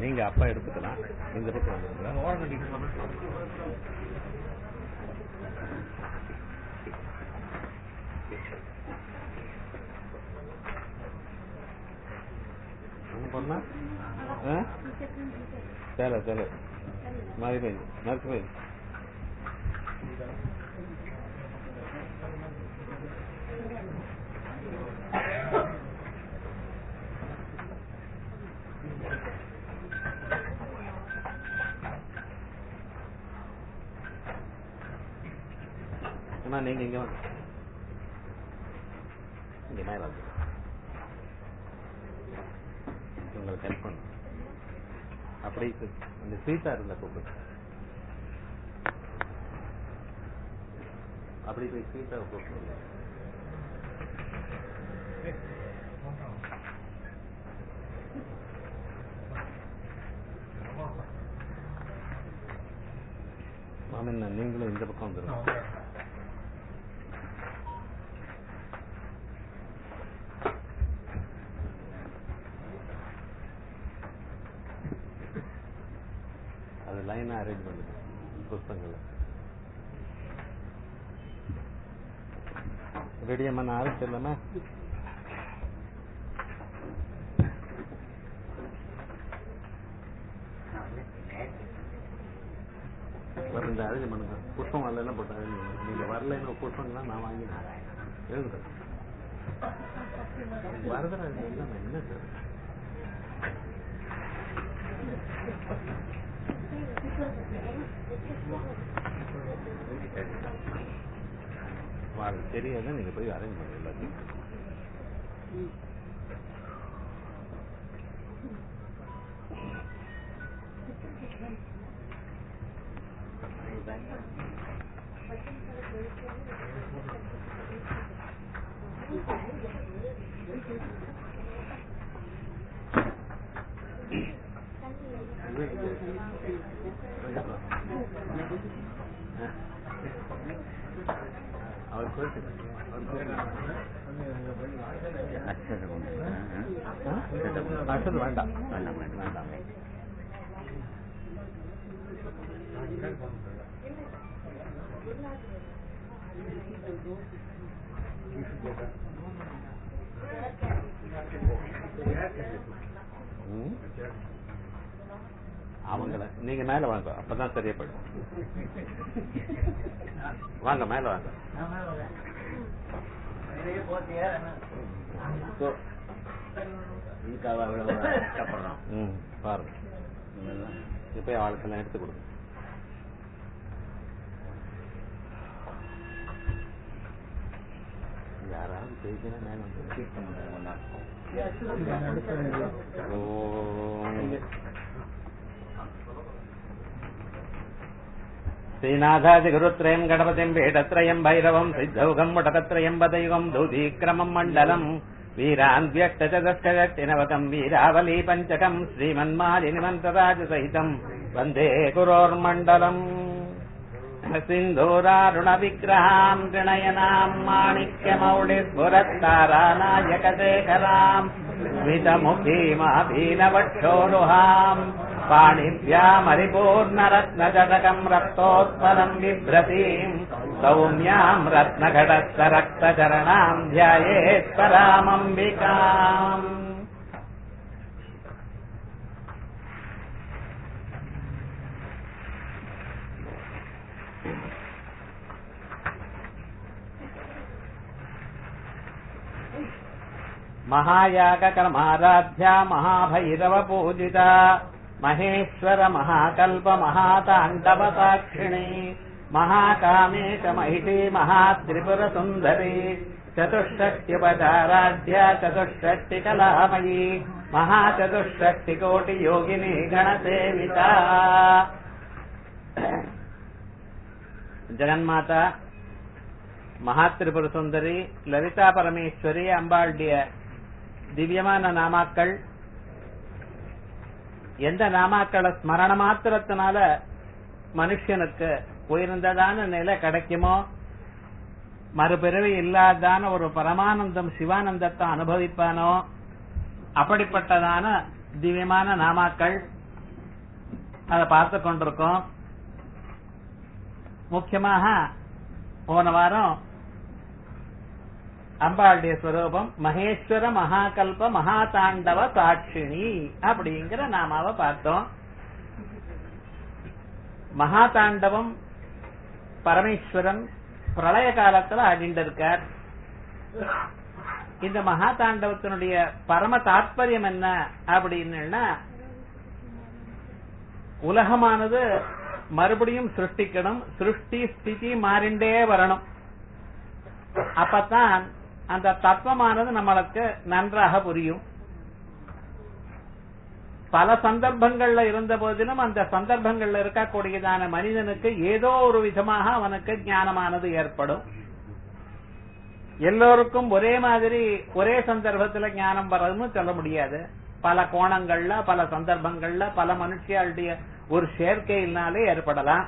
நீங்க அப்பா எடுத்துக்கலாம் இந்த பக்கம் வந்துருங்க என்ன பண்ணா ஆ? சேலை சேலை மாறி போய் மறுத்து போய் அண்ணா நீங்க இங்க வாங்க இங்க மேல வந்து உங்களுக்கு ஹெல்ப் பண்ணு அப்படி அந்த ஸ்வீட்டா இருந்தா கூப்பிடு அப்படி போய் ஸ்வீட்டா கூப்பிடு மாமன் நீங்களும் இந்த பக்கம் வந்துருங்க அது லைனா அரேஞ்ச் பண்ணுங்க புஸ்தகங்களை ரெடியம்மா நான் ஆரம்பிச்சிடலாமா அப்புறம் இந்த அரேஞ்ச் பண்ணுங்க புஷ்பம் வரலாம் போட்டு அரேஞ்ச் பண்ணுங்க நீங்க வரலைன்னு புஷ்பங்கள்லாம் நான் வாங்கினேன் எழுதுறேன் வரதராஜ் எல்லாம் என்ன சார் வாங்க தெரியாத நீங்க போய் அரேஞ்ச் பண்ணுங்க எல்லாத்தையும் அவர் போயிட்டு அச்சது வேண்டாம் வேண்டாம் வேண்டாம் ம். அவங்கள நீங்க மேல வாங்க அப்பதான் சரியா போயிடும் வாங்க மேல வாங்க இதுக்காக அவ்வளவு கஷ்டப்படுறோம் ம் பாருங்க இப்ப ஆளுக்கெல்லாம் எடுத்து கொடுங்க யாராவது ஜெயிக்கணும் மேல வந்து ஓம் श्रीनाथादिगुरुत्रयम् गणपतिम् पीठत्रयम् भैरवम् सिद्धौघम् मुटकत्रयम् पदयुगम् दूतीक्रमम् मण्डलम् वीरान्व्यष्टचतुष्टषष्टिनवकम् वीरावली पञ्चकम् श्रीमन्मालिनिमन्त्रराजसहितम् वन्दे गुरोर्मण्डलम् सिन्धूरारुणविग्रहाम् गृणयनाम् माणिक्यमौलिस्फुरत्तारानायकशेखराम् स्मितमुखीमाभीनवक्षोरुहाम् पाणिभ्यामरिपूर्णरत्नजटकम् रक्तोत्पलम् बिभ्रतीम् सौम्याम् रत्नघटस्थ रक्तचरणाम् ध्यायेत् परामम्बिकाम् महायागकर्माराध्या महाभैरवपूजिता महेश्वर महाकल्प महाताण्डवसाक्षिणी महाकामेश महिषी महात्रिपुरसुन्दरी चतुष्षष्ट्युपचाराध्या चतुष्षष्टिकलामयी महाचतुष्षष्टिकोटियोगिनी गणसेविता ஜெகன்மாதா மகாத்திரிபுர சுந்தரி லலிதா பரமேஸ்வரி அம்பாளுடைய திவ்யமான நாமாக்கள் எந்த நாமாக்களை ஸ்மரண மாத்திரத்தினால மனுஷனுக்கு உயர்ந்ததான நிலை கிடைக்குமோ மறுபிறவி இல்லாதான ஒரு பரமானந்தம் சிவானந்தத்தை அனுபவிப்பானோ அப்படிப்பட்டதான திவ்யமான நாமாக்கள் அதை பார்த்து கொண்டிருக்கோம் முக்கியமாக போன வாரம் அம்பாளுடைய ஸ்வரூபம் மகேஸ்வர மகாகல்ப மகாதாண்டவ சாட்சிணி அப்படிங்கிற நாமாவை பார்த்தோம் மகாதாண்டவம் பரமேஸ்வரன் பிரளய காலத்துல ஆடிண்டு இருக்கார் இந்த மகாதாண்டவத்தினுடைய பரம தாத்பரியம் என்ன அப்படின்னா உலகமானது மறுபடியும் சிருஷ்டிக்கணும் சிருஷ்டி ஸ்திதி மாறிண்டே வரணும் அப்பதான் அந்த தத்துவமானது நம்மளுக்கு நன்றாக புரியும் பல சந்தர்ப்பங்கள்ல இருந்த போதிலும் அந்த சந்தர்ப்பங்கள்ல இருக்கக்கூடியதான மனிதனுக்கு ஏதோ ஒரு விதமாக அவனுக்கு ஞானமானது ஏற்படும் எல்லோருக்கும் ஒரே மாதிரி ஒரே சந்தர்ப்பத்துல ஞானம் வர்றதுன்னு சொல்ல முடியாது பல கோணங்கள்ல பல சந்தர்ப்பங்கள்ல பல மனுஷியாளுடைய ஒரு சேர்க்கையினாலே ஏற்படலாம்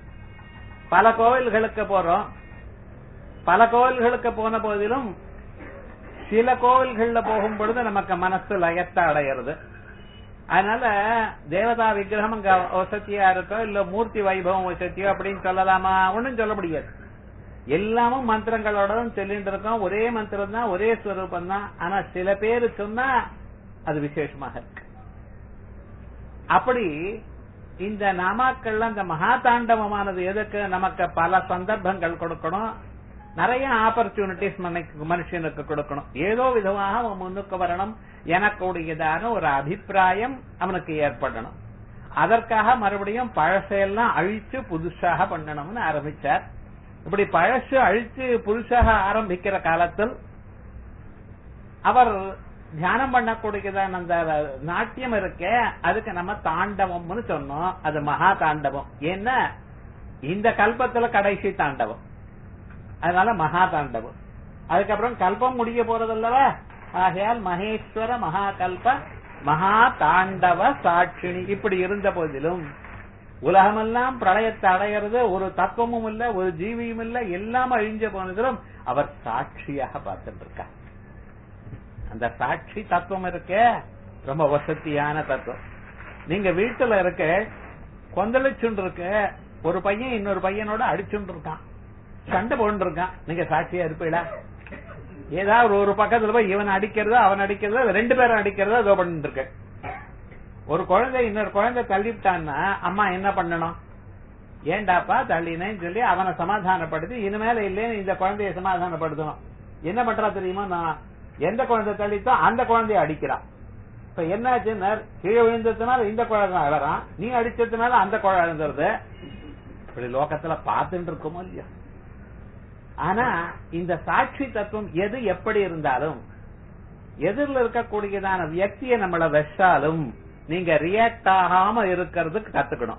பல கோவில்களுக்கு போறோம் பல கோவில்களுக்கு போன போதிலும் சில கோவில்கள்ல போகும் பொழுது நமக்கு மனசு லயத்தை அடையிறது அதனால தேவதா விக்கிரகம் அங்க வசதியா இருக்கோ இல்ல மூர்த்தி வைபவம் வசதியோ அப்படின்னு சொல்லலாமா ஒண்ணும் சொல்ல முடியாது எல்லாமும் மந்திரங்களோட தான் சொல்லிட்டு இருக்கோம் ஒரே மந்திரம் தான் ஒரே ஸ்வரூபம் தான் ஆனா சில பேரு சொன்னா அது விசேஷமாக இருக்கு அப்படி இந்த நாமாக்கள்ல அந்த மகாதாண்டவமானது எதுக்கு நமக்கு பல சந்தர்ப்பங்கள் கொடுக்கணும் நிறைய ஆப்பர்ச்சுனிட்டிஸ் மனுஷனுக்கு கொடுக்கணும் ஏதோ விதமாக அவன் முன்னுக்கு வரணும் எனக்குடையதான ஒரு அபிப்பிராயம் அவனுக்கு ஏற்படணும் அதற்காக மறுபடியும் பழசையெல்லாம் அழிச்சு புதுசாக பண்ணணும்னு ஆரம்பிச்சார் இப்படி பழசு அழிச்சு புதுசாக ஆரம்பிக்கிற காலத்தில் அவர் தியானம் பண்ணக்கூடியதான அந்த நாட்டியம் இருக்கே அதுக்கு நம்ம தாண்டவம்னு சொன்னோம் அது மகா தாண்டவம் ஏன்னா இந்த கல்பத்துல கடைசி தாண்டவம் அதனால மகா தாண்டவம் அதுக்கப்புறம் கல்பம் முடிய போறதல்லவா ஆகையால் மகேஸ்வர மகாகல்ப மகா தாண்டவ சாட்சிணி இப்படி இருந்த போதிலும் உலகமெல்லாம் பிரளயத்தை அடையிறது ஒரு தத்துவமும் இல்ல ஒரு ஜீவியும் இல்ல எல்லாம் அழிஞ்ச போனதிலும் அவர் சாட்சியாக பார்த்துட்டு இருக்கார் அந்த சாட்சி தத்துவம் இருக்கே ரொம்ப வசதியான தத்துவம் நீங்க வீட்டுல இருக்க கொந்தளிச்சுண்டு இருக்க ஒரு பையன் இன்னொரு பையனோட அடிச்சுட்டு இருக்கான் சண்டை போட்டு இருக்கான் நீங்க சாட்சியா இருப்பீடா ஏதாவது ஒரு பக்கத்துல போய் இவன் அடிக்கிறதோ அவன் அடிக்கிறதோ ரெண்டு பேரும் அடிக்கிறதோ ஏதோ பண்ணிட்டு இருக்க ஒரு குழந்தை இன்னொரு குழந்தை தள்ளிவிட்டான்னா அம்மா என்ன பண்ணணும் ஏண்டாப்பா தள்ளினேன்னு சொல்லி அவனை சமாதானப்படுத்தி இனிமேல இல்லேன்னு இந்த குழந்தைய சமாதானப்படுத்தணும் என்ன பண்றா தெரியுமா நான் எந்த குழந்தை தள்ளித்தோ அந்த குழந்தைய அடிக்கிறான் இப்ப என்னாச்சுன்னா கீழே விழுந்ததுனால இந்த குழந்தை அழறான் நீ அடிச்சதுனால அந்த குழந்தை அழுந்துருது இப்படி லோகத்துல பார்த்துட்டு இருக்கோமோ இல்லையா ஆனா இந்த சாட்சி தத்துவம் எது எப்படி இருந்தாலும் எதிரில் இருக்கக்கூடியதான வியக்தியை நம்மள வெச்சாலும் நீங்க ரியாக்ட் ஆகாம இருக்கிறதுக்கு கத்துக்கணும்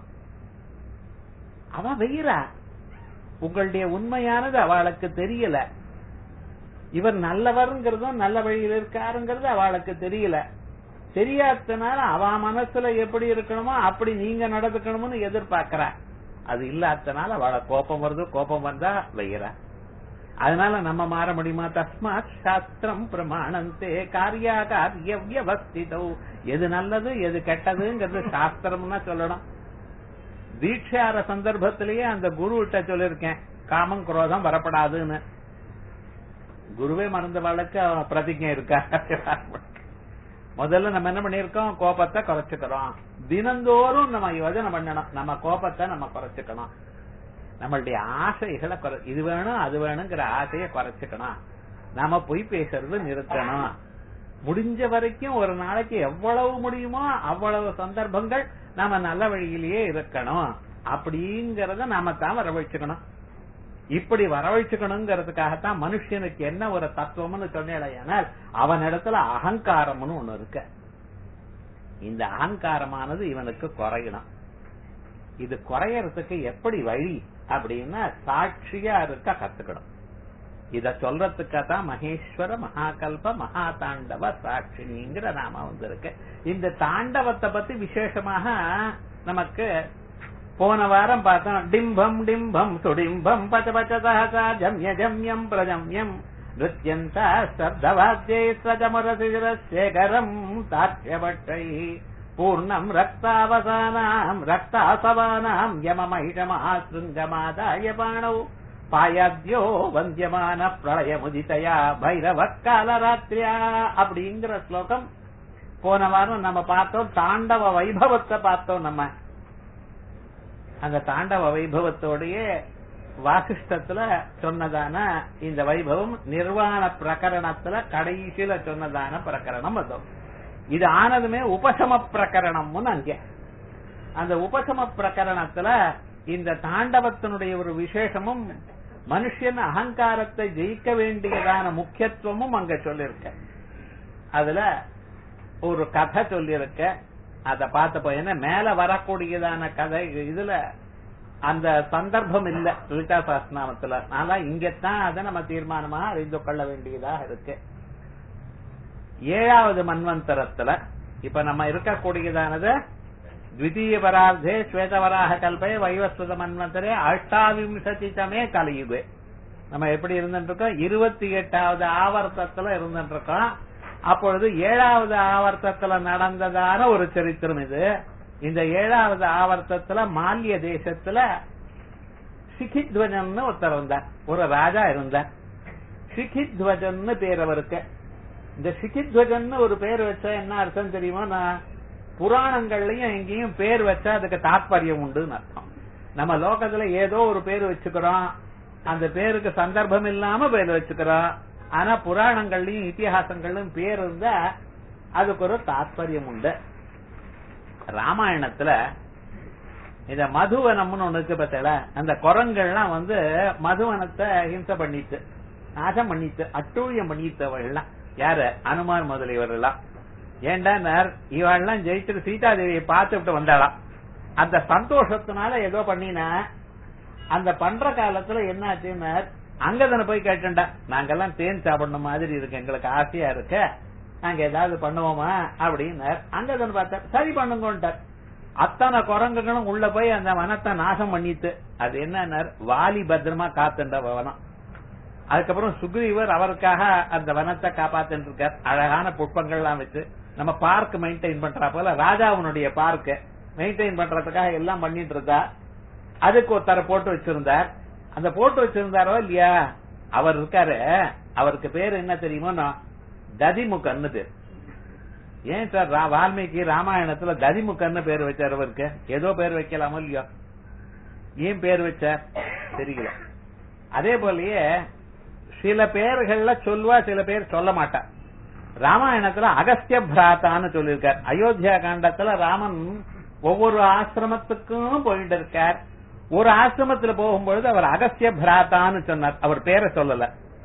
அவ வெயிரா உங்களுடைய உண்மையானது அவளுக்கு தெரியல இவர் நல்லவருங்கிறதும் நல்ல வழியில் இருக்காருங்கிறது அவளுக்கு தெரியல தெரியாதனால அவ மனசுல எப்படி இருக்கணுமோ அப்படி நீங்க நடந்துக்கணும்னு எதிர்பார்க்கிறா அது இல்லாதனால அவளை கோபம் வருது கோபம் வந்தா வெயிரா அதனால நம்ம மாற முடியுமா தஸ்மாத் சாஸ்திரம் பிரமாணந்தே காரியா காரிய வியவஸ்திதோ எது நல்லது எது கெட்டதுங்கிறது சாஸ்திரம்னா சொல்லணும் தீட்சார சந்தர்ப்பத்திலேயே அந்த குரு கிட்ட சொல்லிருக்கேன் காமம் குரோதம் வரப்படாதுன்னு குருவே மறந்த வாழ்க்கை பிரதிஜை இருக்கா முதல்ல நம்ம என்ன பண்ணிருக்கோம் கோபத்தை குறைச்சுக்கிறோம் தினந்தோறும் நம்ம யோஜனை பண்ணணும் நம்ம கோபத்தை நம்ம குறைச்சுக்கணும் நம்மளுடைய ஆசைகளை குறை இது வேணும் அது வேணுங்கிற ஆசையை குறைச்சுக்கணும் நாம பொய் பேசுறது நிறுத்தணும் முடிஞ்ச வரைக்கும் ஒரு நாளைக்கு எவ்வளவு முடியுமோ அவ்வளவு சந்தர்ப்பங்கள் நாம நல்ல வழியிலேயே இருக்கணும் அப்படிங்கறத நாம தான் வரவழைச்சுக்கணும் இப்படி வரவழைச்சுக்கணுங்கிறதுக்காகத்தான் மனுஷனுக்கு என்ன ஒரு தத்துவம்னு சொன்னேனால் அவன் இடத்துல அகங்காரம்னு ஒண்ணு இருக்கு இந்த அகங்காரமானது இவனுக்கு குறையணும் இது குறையறதுக்கு எப்படி வழி அப்படின்னா சாட்சியா இருக்க கத்துக்கணும் இத சொல்றதுக்காக மகேஸ்வர மகாகல்ப மகா தாண்டவ சாட்சினிங்கிற நாம வந்திருக்கு இந்த தாண்டவத்தை பத்தி விசேஷமாக நமக்கு போன வாரம் பார்த்தோம் டிம்பம் டிம்பம் சுடிம்பம் பச்ச பச்சதா ஜம்ய ஜம்யம் பிரஜம்யம் நிருத்தியந்த சப்தவாத்தியை சஜமுரசிரசேகரம் தாட்சியபட்டை பூர்ணம் ரக்தாவசானாம் ரக்தாசவானாம் யமமகிஷமாசிருங்கமாதாய பாணௌ பாயாத்யோ வந்தியமான பிரளய முதிதயா பைரவ காலராத்திரியா அப்படிங்கிற ஸ்லோகம் போன வாரம் நம்ம பார்த்தோம் தாண்டவ வைபவத்தை பார்த்தோம் நம்ம அந்த தாண்டவ வைபவத்தோடயே வாசிஷ்டத்துல சொன்னதான இந்த வைபவம் நிர்வாண பிரகரணத்துல கடைசியில சொன்னதான பிரகரணம் அது இது ஆனதுமே உபசம பிரகரணம்னு அங்க அந்த உபசம பிரகரணத்துல இந்த தாண்டவத்தினுடைய ஒரு விசேஷமும் மனுஷன் அகங்காரத்தை ஜெயிக்க வேண்டியதான முக்கியத்துவமும் அங்க சொல்லிருக்க அதுல ஒரு கதை சொல்லிருக்க அத பார்த்தப்போ என்ன மேல வரக்கூடியதான கதை இதுல அந்த சந்தர்ப்பம் இல்ல லலிதா சாஸ்திரநாமத்துல அதனால இங்கத்தான் அதை நம்ம தீர்மானமா அறிந்து கொள்ள வேண்டியதாக இருக்கு ஏழாவது மன்வந்தரத்துல இப்ப நம்ம இருக்கக்கூடியதானது த்விதீய பரார்த்தே ஸ்வேதவராக கல்பே வைவஸ்வத மன்வந்தரே அஷ்டாவிம்சதிதமே கலியுகே நம்ம எப்படி இருந்துட்டு இருக்கோம் இருபத்தி எட்டாவது ஆவர்த்தத்துல இருந்துட்டு இருக்கோம் அப்பொழுது ஏழாவது ஆவர்த்தத்துல நடந்ததான ஒரு சரித்திரம் இது இந்த ஏழாவது ஆவர்த்தத்துல மால்ய தேசத்துல சிகித்வஜன் ஒருத்தர் இருந்தார் ஒரு ராஜா இருந்தார் சிகித்வஜன் பேர் அவருக்கு இந்த சிகித்வஜன் ஒரு பேர் வச்சா என்ன அர்த்தம் தெரியுமா நான் புராணங்கள்லயும் எங்கேயும் பேர் வச்சா அதுக்கு தாற்பயம் உண்டுன்னு அர்த்தம் நம்ம லோகத்துல ஏதோ ஒரு பேர் வச்சுக்கிறோம் அந்த பேருக்கு சந்தர்ப்பம் இல்லாம பேர் வச்சுக்கிறோம் ஆனா புராணங்கள்லயும் இத்திஹாசங்கள்லயும் பேர் இருந்தா அதுக்கு ஒரு தாற்பயம் உண்டு ராமாயணத்துல இந்த மதுவனம்னு ஒண்ணு இருக்கு பார்த்தல அந்த குரங்கள்லாம் வந்து மதுவனத்தை ஹிம்சை பண்ணிட்டு நாசம் பண்ணிட்டு அட்டூழியம் பண்ணிட்டவள்லாம் யாரு அனுமார் முதலியவர்கள்லாம் ஏண்டா இவெல்லாம் ஜெயிச்சுட்டு சீதாதேவியை பார்த்துட்டு வந்தாளாம் அந்த சந்தோஷத்தினால ஏதோ பண்ணினா அந்த பண்ற காலத்துல என்ன ஆச்சுன்னா அங்கதான போய் கேட்டேன்டா நாங்கெல்லாம் தேன் சாப்பிடணும் மாதிரி இருக்கு எங்களுக்கு ஆசையா இருக்கு நாங்க ஏதாவது பண்ணுவோமா அப்படின்னு அங்கதான பார்த்தார் சரி பண்ணுங்கன்ட்டார் அத்தனை குரங்குகளும் உள்ள போய் அந்த வனத்தை நாசம் பண்ணிட்டு அது என்ன வாலி பத்திரமா காத்துன்ற வனம் அதுக்கப்புறம் சுக்ரீவர் அவருக்காக அந்த வனத்தை காப்பாத்திட்டு இருக்கார் அழகான புஷ்பங்கள்லாம் வச்சு நம்ம பார்க் மெயின்டைன் பண்ற போல ராஜாவுனுடைய பார்க் மெயின்டைன் பண்றதுக்காக எல்லாம் பண்ணிட்டு இருந்தா அதுக்கு ஒருத்தர போட்டு வச்சிருந்தார் அந்த போட்டு வச்சிருந்தாரோ இல்லையா அவர் இருக்காரு அவருக்கு பேர் என்ன தெரியுமோ ததிமுகன்னு பேர் ஏன் சார் வால்மீகி ராமாயணத்துல ததிமுகன்னு பேர் வச்சார் அவருக்கு ஏதோ பேர் வைக்கலாமோ இல்லையோ ஏன் பேர் வச்சார் தெரியல அதே போலயே சில பேர்கள்ல சொல்வா சில பேர் சொல்ல மாட்டா ராமாயணத்துல அகஸ்திய பிராத்தான்னு சொல்லியிருக்கார் அயோத்தியா காண்டத்துல ராமன் ஒவ்வொரு ஆசிரமத்துக்கும் போயிட்டு இருக்கார் ஒரு ஆசிரமத்துல போகும்பொழுது அவர் அகஸ்திய பிராத்தான்னு சொன்னார் அவர் பேரை சொல்லல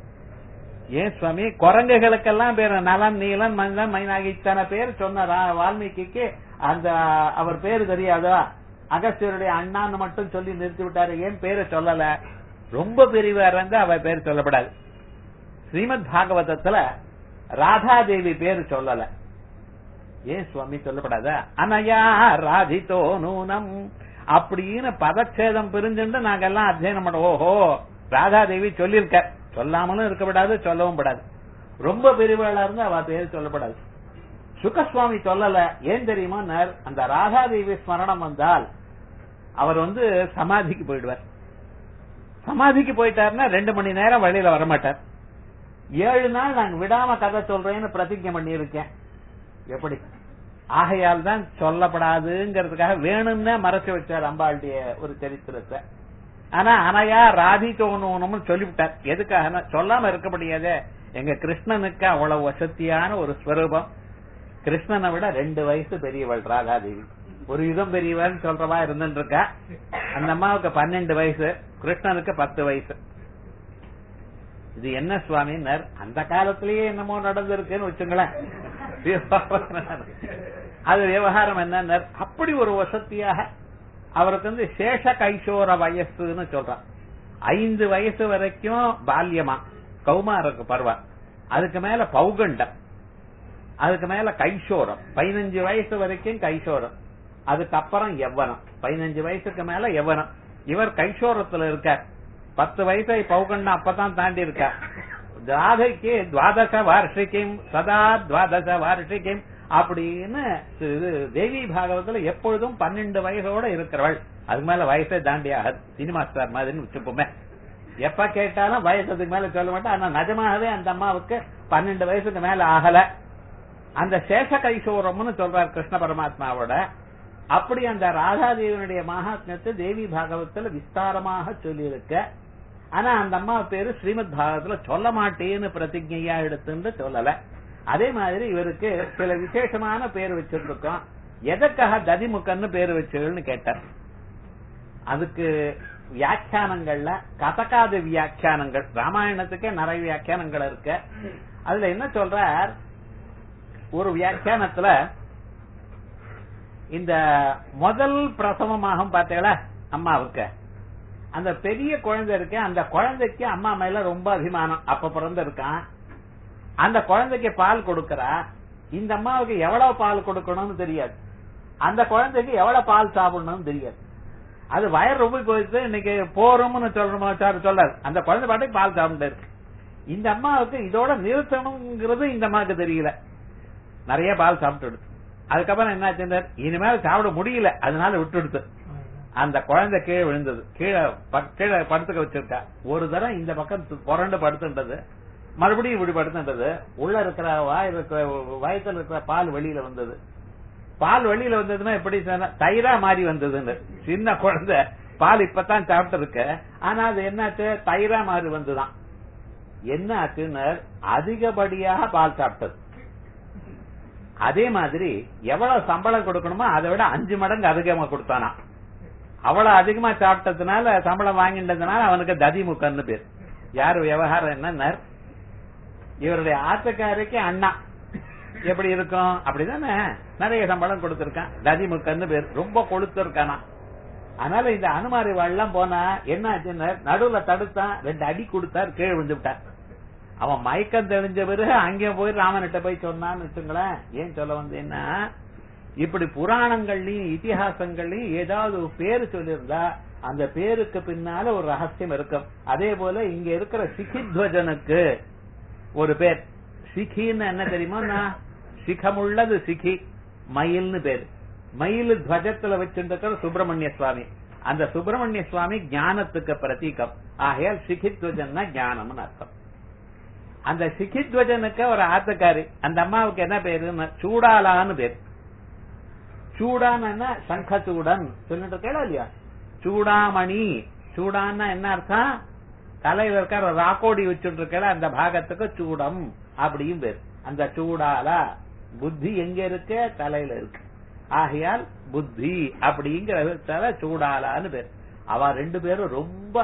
ஏன் சுவாமி குரங்குகளுக்கெல்லாம் பேர் நலன் நீலன் மஞ்சள் மைனாகி இத்தனை பேர் சொன்ன வால்மீகிக்கு அந்த அவர் பேரு தெரியாதா அகஸ்தியருடைய அண்ணான்னு மட்டும் சொல்லி நிறுத்தி விட்டாரு ஏன் பேரை சொல்லல ரொம்ப பெரியவா இருந்தா அவர் பேர் சொல்லப்படாது ஸ்ரீமத் பாகவதத்துல ராதாதேவி பேரு சொல்லல ஏன் சுவாமி சொல்லப்படாதா அனயா ராதிதோ நூனம் அப்படின்னு பதச்சேதம் பிரிஞ்சுட்டு நாங்க எல்லாம் அத்தியனம் பண்ண ஓஹோ ராதாதேவி சொல்லியிருக்க சொல்லாமலும் இருக்கப்படாது சொல்லவும் படாது ரொம்ப பெரியவாளா இருந்து அவ பேர் சொல்லப்படாது சுகசுவாமி சொல்லல ஏன் தெரியுமா அந்த ராதாதேவி ஸ்மரணம் வந்தால் அவர் வந்து சமாதிக்கு போயிடுவார் சமாதிக்கு போயிட்டாருன்னா ரெண்டு மணி நேரம் வழியில வரமாட்டார் ஏழு நாள் நான் விடாம கதை சொல்றேன்னு பிரதிஜை பண்ணி இருக்கேன் எப்படி ஆகையால் தான் சொல்லப்படாதுங்கிறதுக்காக வேணும்னு மறைச்சு வச்சார் அம்பாளுடைய ஒரு சரித்திரத்தை ஆனா அனையா ராதி தோணும்னு சொல்லிவிட்டார் எதுக்காக சொல்லாம இருக்க முடியாதே எங்க கிருஷ்ணனுக்கு அவ்வளவு வசதியான ஒரு ஸ்வரூபம் கிருஷ்ணனை விட ரெண்டு வயசு பெரியவள் ராதாதேவி ஒரு யுகம் பெரியவள் சொல்றவா இருந்துட்டு இருக்கா அந்த அம்மாவுக்கு பன்னெண்டு வயசு கிருஷ்ணனுக்கு பத்து வயசு இது என்ன சுவாமினர் அந்த காலத்திலேயே என்னமோ நடந்திருக்குன்னு வச்சுங்களேன் அது விவகாரம் என்ன அப்படி ஒரு வசதியாக அவருக்கு வந்து சேஷ கைசோர வயசுன்னு சொல்றான் ஐந்து வயசு வரைக்கும் பால்யமா கௌமாருக்கு பருவம் அதுக்கு மேல பௌகண்டம் அதுக்கு மேல கைசோரம் பதினஞ்சு வயசு வரைக்கும் கைசோரம் அதுக்கப்புறம் எவ்வனம் பதினஞ்சு வயசுக்கு மேல எவ்வனம் இவர் கைசோரத்துல இருக்கார் பத்து வயசை பௌகண்டம் அப்பதான் தாண்டி இருக்கார் ராதைக்கு துவாதச வார்ஷிகம் சதா துவாதச வார்ஷிகம் அப்படின்னு இது தேவி பாகவத்துல எப்பொழுதும் பன்னெண்டு வயசோட இருக்கிறவள் அதுக்கு மேல வயசே தாண்டி ஆகாது சினிமா ஸ்டார் மாதிரின்னு வச்சுப்போமே எப்ப கேட்டாலும் வயசுக்கு மேல சொல்ல மாட்டேன் ஆனா நிஜமாகவே அந்த அம்மாவுக்கு பன்னெண்டு வயசுக்கு மேல ஆகல அந்த சேஷ கைசோரம்னு சொல்றார் கிருஷ்ண பரமாத்மாவோட அப்படி அந்த ராதாதேவியனுடைய மகாத்மியத்தை தேவி பாகவத்துல விஸ்தாரமாக சொல்லியிருக்க ஆனா அந்த அம்மா பேரு ஸ்ரீமத் பாகவத்துல சொல்ல மாட்டேன்னு பிரதிஜையா எடுத்துன்னு சொல்லல அதே மாதிரி இவருக்கு சில விசேஷமான பேர் வச்சிருக்கோம் எதற்காக ததிமுகன்னு பேர் வச்சுன்னு கேட்டார் அதுக்கு வியாக்கியானங்கள்ல கதகாத வியாக்கியானங்கள் ராமாயணத்துக்கே நிறைய வியாக்கியானங்கள் இருக்கு அதுல என்ன சொல்றார் ஒரு வியாக்கியானத்துல இந்த முதல் பிரசவமாகும் பார்த்தீங்களா அம்மாவுக்கு அந்த பெரிய குழந்தை இருக்கு அந்த குழந்தைக்கு அம்மா மேல ரொம்ப அபிமானம் அப்ப பிறந்து இருக்கான் அந்த குழந்தைக்கு பால் கொடுக்கறா இந்த அம்மாவுக்கு எவ்வளவு பால் கொடுக்கணும்னு தெரியாது அந்த குழந்தைக்கு எவ்வளவு பால் சாப்பிடணும்னு தெரியாது அது வயர் ரொம்ப போயிட்டு இன்னைக்கு போறோம்னு சொல்றோமா சார் சொல்லாது அந்த குழந்தை பாட்டுக்கு பால் சாப்பிட்டு இருக்கு இந்த அம்மாவுக்கு இதோட நிறுத்தணுங்கிறது இந்த அம்மாவுக்கு தெரியல நிறைய பால் சாப்பிட்டு அதுக்கப்புறம் என்னாச்சு இனிமேல் சாப்பிட முடியல அதனால விட்டுடுத்து அந்த குழந்தை கீழே விழுந்தது கீழே ப- கீழே படுத்துக்க வச்சிருக்கா ஒரு தரம் இந்த பக்கம் து- புரண்டு படுத்துட்டது மறுபடியும் இப்படி படுத்துட்டது உள்ள இருக்கிற வாய் இருக்கிற வயத்துல இருக்கிற பால் வெளியில வந்தது பால் வெளியில வந்ததுன்னா எப்படி சொன்னா, தயிரா மாறி வந்ததுன்னு சின்ன குழந்தை பால் இப்பதான் சாப்பிட்டு இருக்கு ஆனா அது என்னாச்சு தயிரா மாறி வந்துதான் என்ன ஆச்சுன்னு அதிகப்படியாக பால் சாப்பிட்டது அதே மாதிரி எவ்வளவு சம்பளம் கொடுக்கணுமோ அதை விட அஞ்சு மடங்கு அதிகமா கொடுத்தானா அவ்வளவு அதிகமா சாப்பிட்டதுனால சம்பளம் வாங்கிட்டதுனால அவனுக்கு ததிமுகன்னு பேர் யார் விவகாரம் என்ன இவருடைய ஆத்தக்காரிக்கு அண்ணா எப்படி இருக்கும் அப்படிதானே நிறைய சம்பளம் கொடுத்திருக்கான் ததிமுகன்னு பேர் ரொம்ப கொளுத்திருக்கானா அதனால இந்த அனுமாரி வாழலாம் போனா என்ன ஆச்சுன்னு நடுவுல தடுத்தான் ரெண்டு அடி கொடுத்தார் கீழே விழுந்து விட்டார் அவன் மயக்கம் தெரிஞ்ச பிறகு அங்கே போய் ராமன்கிட்ட போய் சொன்னான்னு வச்சுங்களேன் ஏன் சொல்ல வந்தேன்னா இப்படி புராணங்கள்லயும் இதிகாசங்கள்லயும் ஏதாவது ஒரு பேரு சொல்லியிருந்தா அந்த பேருக்கு பின்னால ஒரு ரகசியம் இருக்கும் அதே போல இங்க இருக்கிற சிகித்வஜனுக்கு ஒரு பேர் சிகின்னு என்ன தெரியுமா சிகமுள்ளது சிகி மயில்னு பேரு மயில் துவஜத்துல வச்சிருக்கிற சுப்பிரமணிய சுவாமி அந்த சுப்பிரமணிய சுவாமி ஞானத்துக்கு பிரதீகம் ஆகையால் சிகித்வஜன்னா ஞானம்னு அர்த்தம் அந்த சிகித்வஜனுக்கு ஒரு ஆத்துக்காரி அந்த அம்மாவுக்கு என்ன பேரு சூடாலான்னு பேர் சூடான சங்கச்சூடன் சொல்லிட்டு இருக்கா இல்லையா சூடாமணி சூடான்னா என்ன அர்த்தம் தலையில இருக்கிற ராக்கோடி வச்சுட்டு இருக்கல அந்த பாகத்துக்கு சூடம் அப்படியும் பேர் அந்த சூடாலா புத்தி எங்க இருக்கு தலையில இருக்கு ஆகையால் புத்தி அப்படிங்கிற சூடாலான்னு பேர் அவ ரெண்டு பேரும் ரொம்ப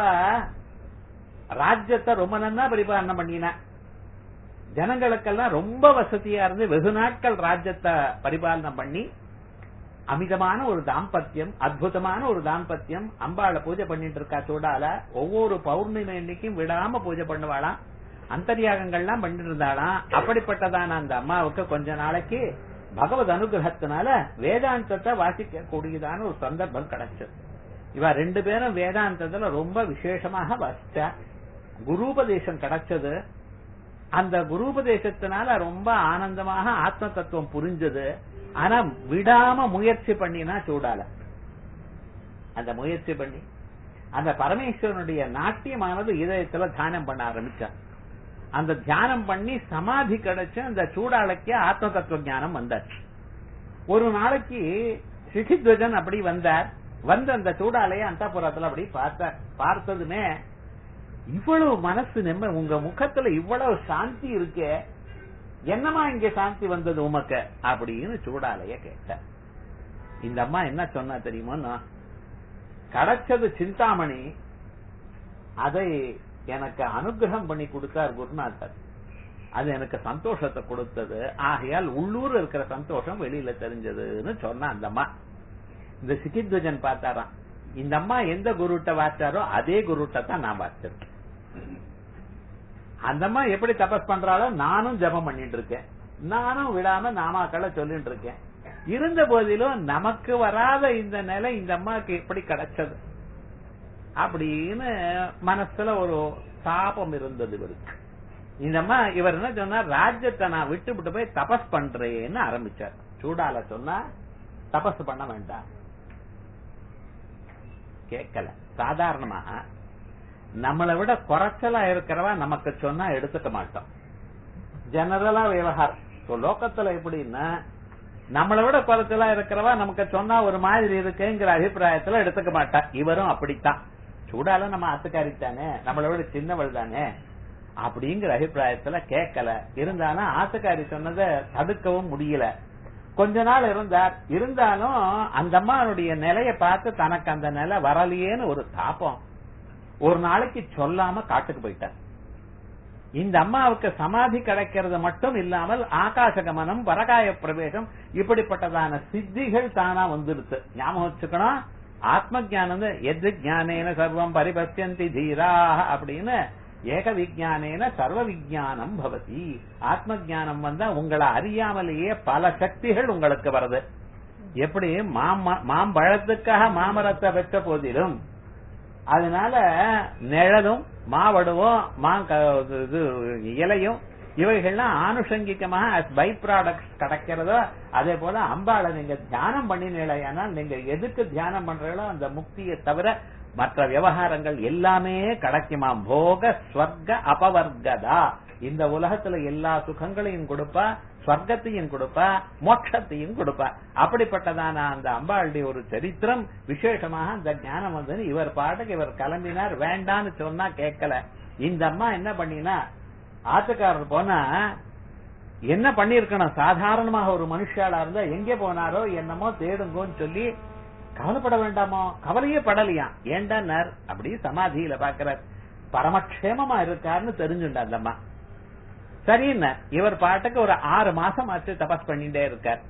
ராஜ்யத்தை ரொம்ப நன்னா பரிபாலனம் பண்ணினா ஜனங்களுக்கெல்லாம் ரொம்ப வசதியா இருந்து வெகு நாட்கள் ராஜ்யத்தை பரிபாலனம் பண்ணி அமிதமான ஒரு தாம்பத்தியம் அற்புதமான ஒரு தாம்பத்தியம் அம்பாளை பூஜை பண்ணிட்டு இருக்கா சூடால ஒவ்வொரு பௌர்ணமி அன்னைக்கும் விடாம பூஜை பண்ணுவாளாம் அந்தரியாகங்கள்லாம் பண்ணிட்டு இருந்தாளாம் அப்படிப்பட்டதான அந்த அம்மாவுக்கு கொஞ்ச நாளைக்கு பகவத் அனுகிரகத்தினால வேதாந்தத்தை வாசிக்க கூடியதான ஒரு சந்தர்ப்பம் கிடைச்சது இவ ரெண்டு பேரும் வேதாந்தத்துல ரொம்ப விசேஷமாக வாசிச்சா குருபதேசம் கிடைச்சது அந்த குருபதேசத்தினால ரொம்ப ஆனந்தமாக ஆத்ம தத்துவம் புரிஞ்சது ஆனா விடாம முயற்சி பண்ணினா சூடால அந்த முயற்சி பண்ணி அந்த பரமேஸ்வரனுடைய நாட்டியமானது இதயத்துல தியானம் பண்ண ஆரம்பிச்சா அந்த தியானம் பண்ணி சமாதி கிடைச்சு அந்த சூடாலைக்கு ஆத்ம தத்துவ ஞானம் வந்தாச்சு ஒரு நாளைக்கு சிகித்வஜன் அப்படி வந்தார் வந்து அந்த சூடாலைய அந்த புறத்துல அப்படி பார்த்தார் பார்த்ததுமே இவ்வளவு மனசு நெம்ம உங்க முகத்துல இவ்வளவு சாந்தி இருக்கே என்னமா இங்க சாந்தி வந்தது உமக்கு அப்படின்னு சூடாலைய கேட்ட இந்த அம்மா என்ன சொன்னா தெரியுமா கிடைச்சது சிந்தாமணி அதை எனக்கு அனுகிரகம் பண்ணி கொடுத்தார் குருநாதர் அது எனக்கு சந்தோஷத்தை கொடுத்தது ஆகையால் உள்ளூர் இருக்கிற சந்தோஷம் வெளியில தெரிஞ்சதுன்னு சொன்ன அந்த அம்மா இந்த சிகித்வஜன் பார்த்தாராம் இந்த அம்மா எந்த குருட்ட வாச்சாரோ அதே குருட்ட தான் நான் வாச்சிருக்கேன் அந்த அம்மா எப்படி தபஸ் பண்றாளோ நானும் ஜபம் பண்ணிட்டு இருக்கேன் நானும் விடாம நாமாக்களை சொல்லிட்டு இருக்கேன் இருந்த போதிலும் நமக்கு வராத இந்த நிலை இந்த அம்மாக்கு எப்படி கிடைச்சது அப்படின்னு மனசுல ஒரு தாபம் இருந்தது இவருக்கு இந்த அம்மா இவர் என்ன சொன்னார் ராஜ்யத்தை நான் விட்டு விட்டு போய் தபஸ் பண்றேன்னு ஆரம்பிச்சார் சூடால சொன்னா தபஸ் பண்ண வேண்டாம் கேட்கல சாதாரணமாக நம்மளை விட குறைச்சலா இருக்கிறவா நமக்கு சொன்னா எடுத்துக்க மாட்டோம் ஜெனரலா விவகாரம் இப்போ லோகத்துல எப்படின்னா நம்மளை விட குறைச்சலா இருக்கிறவா நமக்கு சொன்னா ஒரு மாதிரி இருக்குங்கிற அபிப்பிராயத்துல எடுத்துக்க மாட்டா இவரும் அப்படித்தான் சூடால நம்ம ஆத்துக்காரித்தானே நம்மளை விட சின்னவள் தானே அப்படிங்கிற அபிப்பிராயத்துல கேட்கல இருந்தாலும் ஆத்துக்காரி சொன்னதை தடுக்கவும் முடியல கொஞ்ச நாள் இருந்தார் இருந்தாலும் அந்த அம்மாவுடைய நிலைய பார்த்து தனக்கு அந்த நிலை வரலையேன்னு ஒரு தாபம் ஒரு நாளைக்கு சொல்லாம காட்டுக்கு போயிட்டார் இந்த அம்மாவுக்கு சமாதி கிடைக்கிறது மட்டும் இல்லாமல் ஆகாச கமனம் வரகாய பிரவேசம் இப்படிப்பட்டதான சித்திகள் தானா வந்துடுது ஞாபகம் வச்சுக்கணும் ஆத்ம ஜானம் எது ஜானேன சர்வம் பரிபசியந்தி தீரா அப்படின்னு ஏக விஜானேன சர்வ விஜானம் பவதி ஆத்ம ஜானம் வந்தா உங்களை அறியாமலேயே பல சக்திகள் உங்களுக்கு வருது எப்படி மாம- மாம்பழத்துக்காக மாமரத்தை பெற்ற போதிலும் அதனால நிழலும் மாவடுவும் மா இது இலையும் இவைகள்லாம் ஆனுஷங்கிகமாக பை ப்ராடக்ட்ஸ் கிடைக்கிறதோ அதே போல அம்பாளை நீங்க தியானம் பண்ணினீங்களேயானால் நீங்க எதுக்கு தியானம் பண்றீங்களோ அந்த முக்தியை தவிர மற்ற விவகாரங்கள் எல்லாமே கிடைக்குமா போக ஸ்வர்க அபவர்கதா இந்த உலகத்துல எல்லா சுகங்களையும் கொடுப்பா ஸ்வர்க்கத்தையும் கொடுப்பா மோட்சத்தையும் கொடுப்பா அப்படிப்பட்டதான அந்த அம்பாளுடைய ஒரு சரித்திரம் விசேஷமாக அந்த ஞானம் வந்து இவர் பாட்டுக்கு இவர் கிளம்பினார் வேண்டான்னு சொன்னா கேட்கல இந்த அம்மா என்ன பண்ணினா ஆத்துக்காரர் போனா என்ன பண்ணிருக்கணும் சாதாரணமாக ஒரு மனுஷாளா இருந்தா எங்கே போனாரோ என்னமோ தேடுங்கோன்னு சொல்லி கவலைப்பட வேண்டாமோ கவலையே படலையாம் ஏண்டான்னார் அப்படி சமாதியில பாக்குறார் பரமக்ஷேமமா இருக்காருன்னு தெரிஞ்சுண்டா அந்த அம்மா சரின்னு இவர் பாட்டுக்கு ஒரு ஆறு மாசம் ஆச்சு தபஸ் பண்ணிட்டே இருக்கார்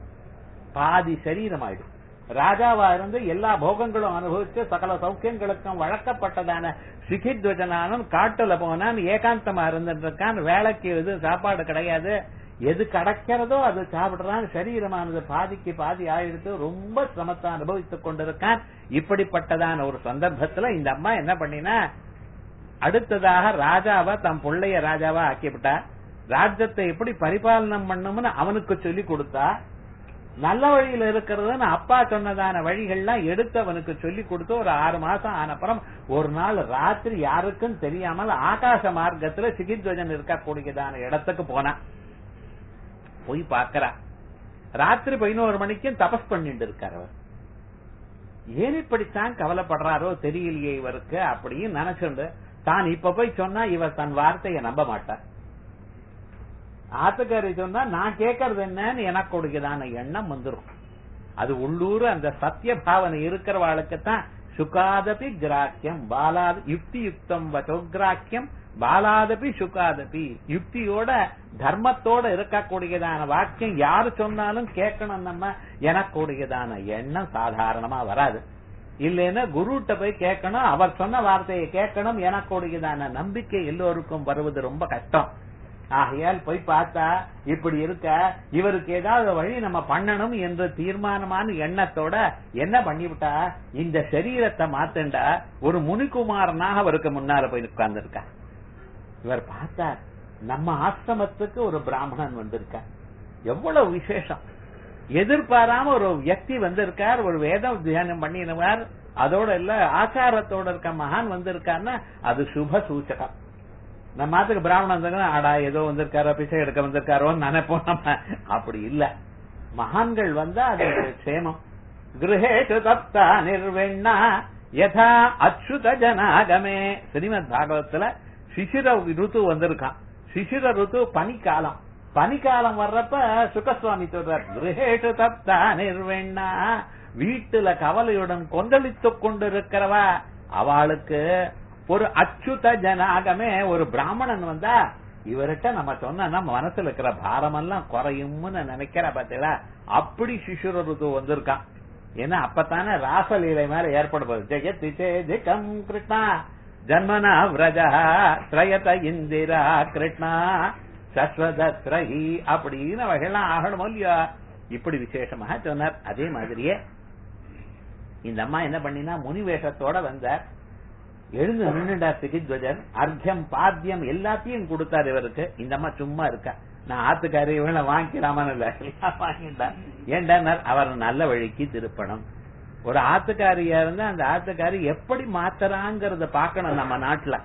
பாதி சரீரம் ஆயிடும் ராஜாவா இருந்து எல்லா போகங்களும் அனுபவிச்சு சகல சௌக்கியங்களுக்கும் வழக்கப்பட்டதான சிகித்வஜனானும் காட்டுல போனான் ஏகாந்தமா இருந்துட்டு இருக்கான் வேலைக்கு எது சாப்பாடு கிடையாது எது கிடைக்கிறதோ அது சாப்பிடுறான் சரீரமானது பாதிக்கு பாதி ஆயிடுத்து ரொம்ப சிரமத்தை அனுபவித்துக் கொண்டிருக்கான் இப்படிப்பட்டதான ஒரு சந்தர்ப்பத்துல இந்த அம்மா என்ன பண்ணினா அடுத்ததாக ராஜாவா தம் பிள்ளைய ராஜாவா ஆக்கிவிட்டா ராஜ்யத்தை எப்படி பரிபாலனம் பண்ணும்னு அவனுக்கு சொல்லி கொடுத்தா நல்ல வழியில இருக்கிறதுன்னு அப்பா சொன்னதான வழிகள்லாம் எடுத்து அவனுக்கு சொல்லி கொடுத்து ஒரு ஆறு மாசம் ஆனப்புறம் ஒரு நாள் ராத்திரி யாருக்கும் தெரியாமல் ஆகாச மார்க்கத்துல சிகித்வஜன் இருக்கக்கூடியதான இடத்துக்கு போனான் போய் பார்க்கறா ராத்திரி பதினோரு மணிக்கும் தபஸ் பண்ணிட்டு இருக்கார் அவர் ஏன் இப்படித்தான் கவலைப்படுறாரோ தெரியலையே இவருக்கு அப்படின்னு நினைச்சுண்டு தான் இப்ப போய் சொன்னா இவர் தன் வார்த்தையை நம்ப மாட்டார் ஆத்துக்காரி சொன்னா நான் கேட்கறது என்னன்னு எனக்கு கொடுக்குதான எண்ணம் வந்துரும் அது உள்ளூர் அந்த சத்திய பாவனை இருக்கிறவாளுக்கு தான் சுகாதபி கிராக்கியம் பாலாத யுக்தி யுக்தம் வச்சோகிராக்கியம் பாலாதபி சுகாதபி யுக்தியோட தர்மத்தோட இருக்கக்கூடியதான வாக்கியம் யாரு சொன்னாலும் கேட்கணும் நம்ம எனக்கூடியதான எண்ணம் சாதாரணமா வராது இல்லைன்னா குருட்ட போய் கேட்கணும் அவர் சொன்ன வார்த்தையை கேட்கணும் எனக்கூடியதான நம்பிக்கை எல்லோருக்கும் வருவது ரொம்ப கஷ்டம் ஆகையால் போய் பார்த்தா இப்படி இருக்க இவருக்கு ஏதாவது வழி நம்ம பண்ணணும் என்ற தீர்மானமான எண்ணத்தோட என்ன பண்ணிவிட்டா இந்த சரீரத்தை மாத்தண்டா ஒரு முனிகுமாரனாக அவருக்கு முன்னால போய் உட்கார்ந்துருக்கா இவர் பார்த்தார் நம்ம ஆசிரமத்துக்கு ஒரு பிராமணன் வந்திருக்கார் எவ்வளவு விசேஷம் எதிர்பாராம ஒரு வியக்தி வந்திருக்கார் ஒரு வேதம் தியானம் பண்ணினவர் அதோட இல்ல ஆச்சாரத்தோட இருக்க மகான் வந்திருக்காருன்னா அது சுப சூச்சகம் நம்ம மாத்துக்கு பிராமணன் வந்தாங்கன்னா அடா ஏதோ வந்திருக்காரோ பிச்சை எடுக்க வந்திருக்காரோன்னு நினைப்போம் நம்ம அப்படி இல்ல மகான்கள் வந்தா அது ஒரு க்ஷேமம் கிரகேஷு தப்தா நிர்வெண்ணா யதா அச்சுத ஜனாகமே ஸ்ரீமத் பாகவத்துல சிசிர ருத்து வந்திருக்கான் சிசிர ருத்து பனிக்காலம் பனிக்காலம் வர்றப்ப சுகசுவாமி சொல்றார் கிரகேஷு தப்தா நிர்வெண்ணா வீட்டுல கவலையுடன் கொந்தளித்துக் கொண்டிருக்கிறவா அவளுக்கு ஒரு அச்சுத ஜனாகமே ஒரு பிராமணன் வந்தா இவர்கிட்ட நம்ம சொன்னா நம்ம மனசுல இருக்கிற பாரமெல்லாம் குறையும்னு நினைக்கிற பாத்தீங்களா அப்படி சிசுர ருத்து வந்திருக்கான் ஏன்னா அப்பத்தானே ராசலீலை மேல ஏற்படுவது ஜெயதி சேதிகம் கிருஷ்ணா ஜன்மனா விரஜா திரயத இந்திரா கிருஷ்ணா சஸ்வதத்ரஹி அப்படின்னு அவைகள்லாம் ஆகணும் இல்லையா இப்படி விசேஷமாக சொன்னார் அதே மாதிரியே இந்த அம்மா என்ன பண்ணினா முனி வேஷத்தோட வந்தார் எழுந்து நின்னுடா சிகித்வஜன் அர்க்கியம் பாத்தியம் எல்லாத்தையும் கொடுத்தாரு இவருக்கு இந்த அம்மா சும்மா இருக்கா நான் ஆத்துக்காரி இவனை வாங்கிக்கலாமான்னு இல்ல எல்லாம் வாங்கிட்டா ஏண்டா அவர் நல்ல வழிக்கு திருப்பணும் ஒரு ஆத்துக்காரியா இருந்தா அந்த ஆத்துக்காரி எப்படி மாத்துறாங்கிறத பார்க்கணும் நம்ம நாட்டுல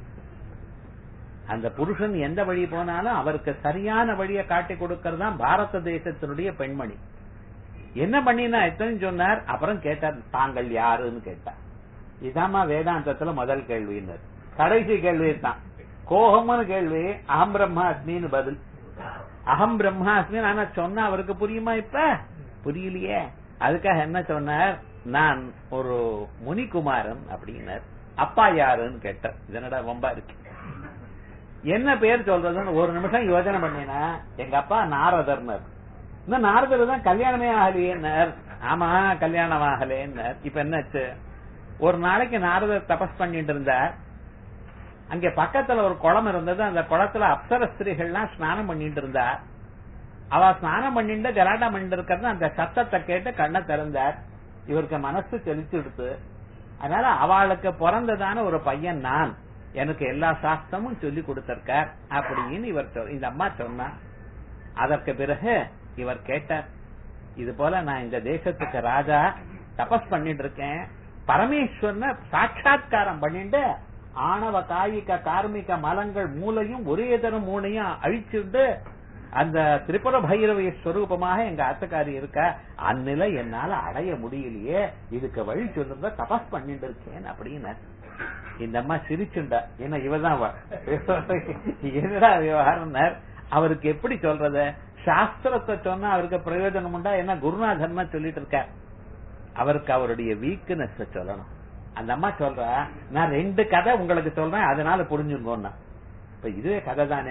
அந்த புருஷன் எந்த வழி போனாலும் அவருக்கு சரியான வழியை காட்டி கொடுக்கறது தான் பாரத தேசத்தினுடைய பெண்மணி என்ன பண்ணினா எத்தனை சொன்னார் அப்புறம் கேட்டார் தாங்கள் யாருன்னு கேட்டார் இதாம்மா வேதாந்தத்துல முதல் கேள்வின்னு கடைசி கேள்வி தான் கோபம்னு கேள்வி அகம் பிரம்மாஸ்மின்னு பதில் அகம் பிரம்மாஸ்மி ஆனா சொன்னா அவருக்கு புரியுமா இப்ப புரியலையே அதுக்காக என்ன சொன்னார் நான் ஒரு முனிகுமாரன் அப்படின்னார் அப்பா யாருன்னு கேட்டார் இதனடா ரொம்ப இருக்கு என்ன பேர் சொல்றதுன்னு ஒரு நிமிஷம் யோசனை பண்ணினா எங்க அப்பா நாரதர்னர் இந்த நாரதர் தான் கல்யாணமே ஆகலையேன்னார் ஆமா கல்யாணம் ஆகலேன்னார் இப்ப என்னாச்சு ஒரு நாளைக்கு நாரதர் தபஸ் பண்ணிட்டு இருந்தார் அங்க பக்கத்துல ஒரு குளம் இருந்தது அந்த குளத்துல அப்சர ஸ்திரீகள்லாம் ஸ்நானம் பண்ணிட்டு இருந்தா அவ ஸ்நானம் பண்ணிட்டு கலாட்டம் பண்ணிட்டு இருக்கிறது அந்த சத்தத்தை கேட்டு கண்ணை திறந்தார் இவருக்கு மனசு தெளிச்சு எடுத்து அதனால அவளுக்கு பிறந்ததான ஒரு பையன் நான் எனக்கு எல்லா சாஸ்திரமும் சொல்லி கொடுத்திருக்கார் அப்படின்னு இவர் சொல்- இந்த அம்மா சொன்னா அதற்கு பிறகு இவர் கேட்டார் இது போல நான் இந்த தேசத்துக்கு ராஜா தபஸ் பண்ணிட்டு இருக்கேன் பரமேஸ்வரனை சாட்சாத்காரம் பண்ணிட்டு ஆணவ காயிக கார்மிக மலங்கள் மூளையும் ஒரே தரம் மூளையும் அழிச்சுட்டு அந்த திரிபுர பைரவிய ஸ்வரூபமாக எங்க ஆத்துக்காரி இருக்க அந்நிலை என்னால அடைய முடியலையே இதுக்கு வழி சொல்லுங்க தபஸ் பண்ணிட்டு இருக்கேன் அப்படின்னு இந்த அம்மா சிரிச்சுண்டா ஏன்னா இவதான் அவ. என்னடா விவகாரம் அவருக்கு எப்படி சொல்றது சாஸ்திரத்தை சொன்னா அவருக்கு பிரயோஜனம் உண்டா என்ன குருநாதன் சொல்லிட்டு இருக்கார் அவருக்கு அவருடைய வீக்னஸ் சொல்லணும் அந்த அம்மா சொல்றா நான் ரெண்டு கதை உங்களுக்கு சொல்றேன் அதனால புரிஞ்சுங்கோன்னா இப்ப இதுவே கதை தானே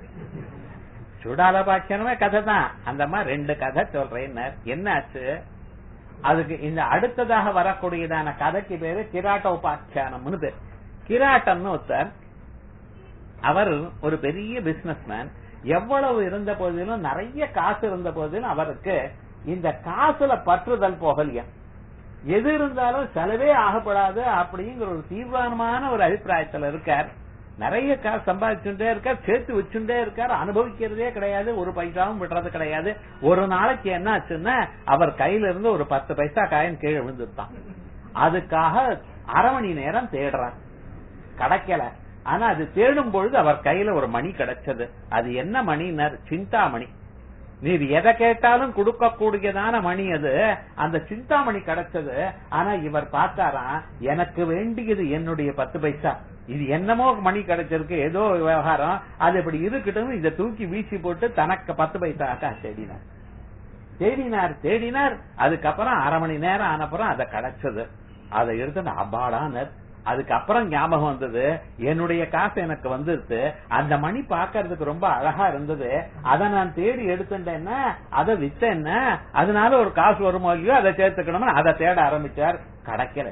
சுடால பாக்கியனமே கதை தான் அந்த அம்மா ரெண்டு கதை சொல்றேன் என்ன ஆச்சு அதுக்கு இந்த அடுத்ததாக வரக்கூடியதான கதைக்கு பேரு கிராட்ட உபாக்கியானம்னு பேர் கிராட்டம்னு ஒருத்தர் அவர் ஒரு பெரிய பிசினஸ்மேன் எவ்வளவு இருந்த போதிலும் நிறைய காசு இருந்த போதிலும் அவருக்கு இந்த காசுல பற்றுதல் போகலையா எது இருந்தாலும் செலவே ஆகப்படாது அப்படிங்கிற ஒரு தீவிரமான ஒரு அபிப்பிராயத்துல இருக்கார் நிறைய காசு சம்பாதிச்சுட்டே இருக்கார் சேர்த்து வச்சுட்டே இருக்கார் அனுபவிக்கிறதே கிடையாது ஒரு பைசாவும் விடுறது கிடையாது ஒரு நாளைக்கு என்ன ஆச்சுன்னா அவர் கையில இருந்து ஒரு பத்து பைசா காயின் கீழே விழுந்துட்டான் அதுக்காக அரை மணி நேரம் தேடுறார் கிடைக்கல ஆனா அது தேடும் பொழுது அவர் கையில ஒரு மணி கிடைச்சது அது என்ன மணினர் சிந்தாமணி நீர் எதை கேட்டாலும் கொடுக்கக்கூடியதான மணி அது அந்த சிந்தாமணி கிடைச்சது ஆனா இவர் பார்த்தாராம் எனக்கு வேண்டியது என்னுடைய பத்து பைசா இது என்னமோ மணி கிடைச்சிருக்கு ஏதோ விவகாரம் அது இப்படி இருக்கட்டும் இதை தூக்கி வீசி போட்டு தனக்கு பத்து பைசாக்கா தேடினார் தேடினார் தேடினார் அதுக்கப்புறம் அரை மணி நேரம் ஆனப்புறம் அதை கிடைச்சது அதை எடுத்து அபாடானர் அதுக்கப்புறம் ஞாபகம் வந்தது என்னுடைய காசு எனக்கு வந்துருச்சு அந்த மணி பாக்குறதுக்கு ரொம்ப அழகா இருந்தது அதை நான் தேடி எடுத்துட்டேன்னா அதை வித்தேன்னா அதனால ஒரு காசு வருமோ இல்லையோ அதை சேர்த்துக்கணும்னு அதை தேட ஆரம்பிச்சார் கிடைக்கல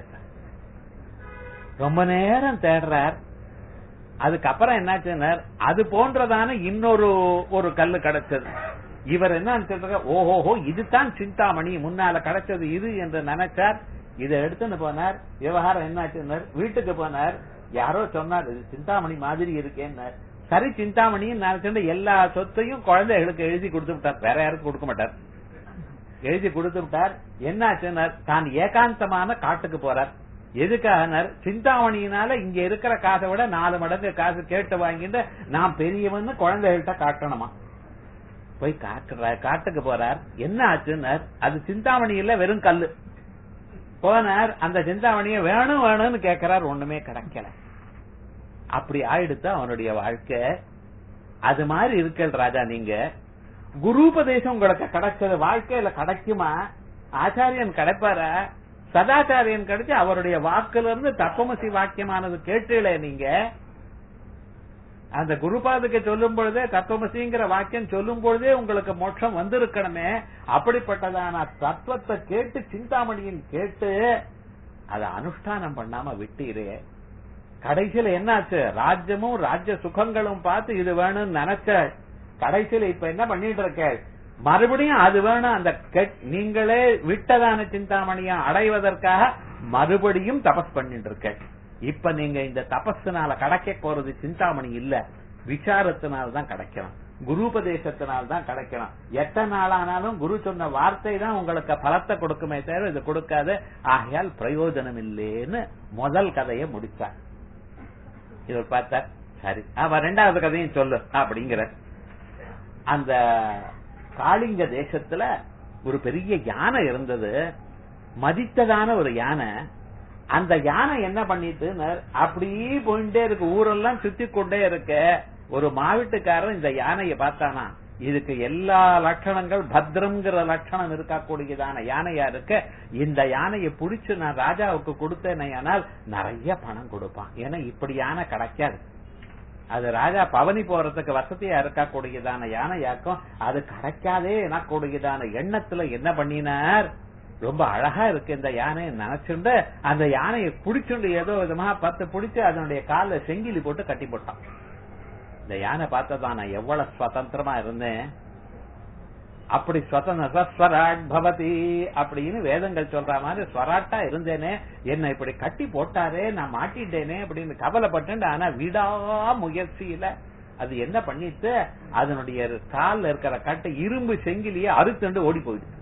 ரொம்ப நேரம் தேடுறார் அதுக்கப்புறம் என்னாச்சுன்னா அது போன்றதான இன்னொரு ஒரு கல்லு கிடைச்சது இவர் என்ன சொல்றாரு ஓஹோஹோ இதுதான் சிந்தாமணி முன்னால கிடைச்சது இது என்று நினைச்சார் இதை எடுத்துன்னு போனார் விவகாரம் என்னாச்சுன்னார் வீட்டுக்கு போனார் யாரோ சொன்னார் இது சிந்தாமணி மாதிரி இருக்கேன்னார் சரி சிந்தாமணின்னு நினைச்சுட்டு எல்லா சொத்தையும் குழந்தைகளுக்கு எழுதி கொடுத்து விட்டார் வேற யாருக்கும் கொடுக்க மாட்டார் எழுதி கொடுத்து விட்டார் என்னாச்சுன்னார் தான் ஏகாந்தமான காட்டுக்கு போறார் எதுக்காகனர் சிந்தாமணியினால இங்க இருக்கிற காசை விட நாலு மடங்கு காசு கேட்டு வாங்கிட்டு நான் பெரியவன்னு குழந்தைகள்கிட்ட காட்டணுமா போய் காட்டுற காட்டுக்கு போறார் என்ன ஆச்சுன்னார் அது சிந்தாமணி இல்ல வெறும் கல்லு போனார் அந்த சிந்தாமணிய வேணும் வேணும்னு கேட்கிறார் ஒண்ணுமே கிடைக்கல அப்படி ஆயிடுத்து அவனுடைய வாழ்க்கை அது மாதிரி இருக்கல் ராஜா நீங்க குருபதேசம் உங்களுக்கு கிடைச்சது வாழ்க்கையில கிடைக்குமா ஆச்சாரியன் கிடைப்பாரா சதாச்சாரியன் கிடைச்சு அவருடைய வாக்குல இருந்து தப்பமசி வாக்கியமானது கேட்டீங்களே நீங்க அந்த குருபாதுக்கு சொல்லும் பொழுதே தத்துவமசிங்கிற வாக்கியம் சொல்லும் பொழுதே உங்களுக்கு மோட்சம் வந்திருக்கணுமே அப்படிப்பட்டதான தத்துவத்தை கேட்டு சிந்தாமணியின் கேட்டு அதை அனுஷ்டானம் பண்ணாம விட்டீரே கடைசியில என்னாச்சு ராஜ்யமும் ராஜ்ய சுகங்களும் பார்த்து இது வேணும்னு நினைச்ச கடைசியில இப்ப என்ன பண்ணிட்டு இருக்க மறுபடியும் அது வேணும் அந்த கெட்- நீங்களே விட்டதான சிந்தாமணியா அடைவதற்காக மறுபடியும் தபஸ் பண்ணிட்டு இருக்க இப்ப நீங்க இந்த தபஸ்னால கிடைக்க போறது சிந்தாமணி இல்ல விசாரத்தினால தான் கிடைக்கணும் குருபதேசத்தினால தான் கிடைக்கணும் எத்தனை நாளானாலும் குரு சொன்ன வார்த்தை தான் உங்களுக்கு பலத்தை கொடுக்குமே தவிர இது கொடுக்காது ஆகையால் பிரயோஜனம் இல்லேன்னு முதல் கதையை முடிச்சார் இவர் பார்த்தார் சரி அவ ரெண்டாவது கதையும் சொல்லு அப்படிங்கிற அந்த காளிங்க தேசத்துல ஒரு பெரிய யானை இருந்தது மதித்ததான ஒரு யானை அந்த யானை என்ன பண்ணிட்டு அப்படியே போயிட்டே இருக்கு ஊரெல்லாம் சுத்தி கொண்டே இருக்க ஒரு மாவீட்டுக்காரன் இந்த யானையை பார்த்தானா இதுக்கு எல்லா லட்சணங்கள் பத்ரம்ங்கிற லட்சணம் இருக்கக்கூடியதான யானையா இருக்க இந்த யானையை புடிச்சு நான் ராஜாவுக்கு கொடுத்தேனே ஆனால் நிறைய பணம் கொடுப்பான் ஏன்னா இப்படி யானை கிடைக்காது அது ராஜா பவனி போறதுக்கு வசதியா இருக்கக்கூடியதான யானையாக்கும் அது கிடைக்காதே எனக்கூடியதான எண்ணத்துல என்ன பண்ணினார் ரொம்ப அழகா இருக்கு இந்த யானையை நினைச்சுண்டு அந்த யானையை புடிச்சுண்டு ஏதோ விதமா பத்து பிடிச்சு அதனுடைய கால செங்கிலி போட்டு கட்டி போட்டான் இந்த யானை பார்த்ததான் நான் எவ்வளவு சுதந்திரமா இருந்தேன் அப்படி சுதந்திர ஸ்வராட் பவதி அப்படின்னு வேதங்கள் சொல்ற மாதிரி ஸ்வராட்டா இருந்தேனே என்ன இப்படி கட்டி போட்டாரே நான் மாட்டிட்டேனே அப்படின்னு கவலைப்பட்டு ஆனா விடா முயற்சியில அது என்ன பண்ணிட்டு அதனுடைய கால்ல இருக்கிற கட்டை இரும்பு செங்கிலியே அறுத்துண்டு ஓடி போயிடுச்சு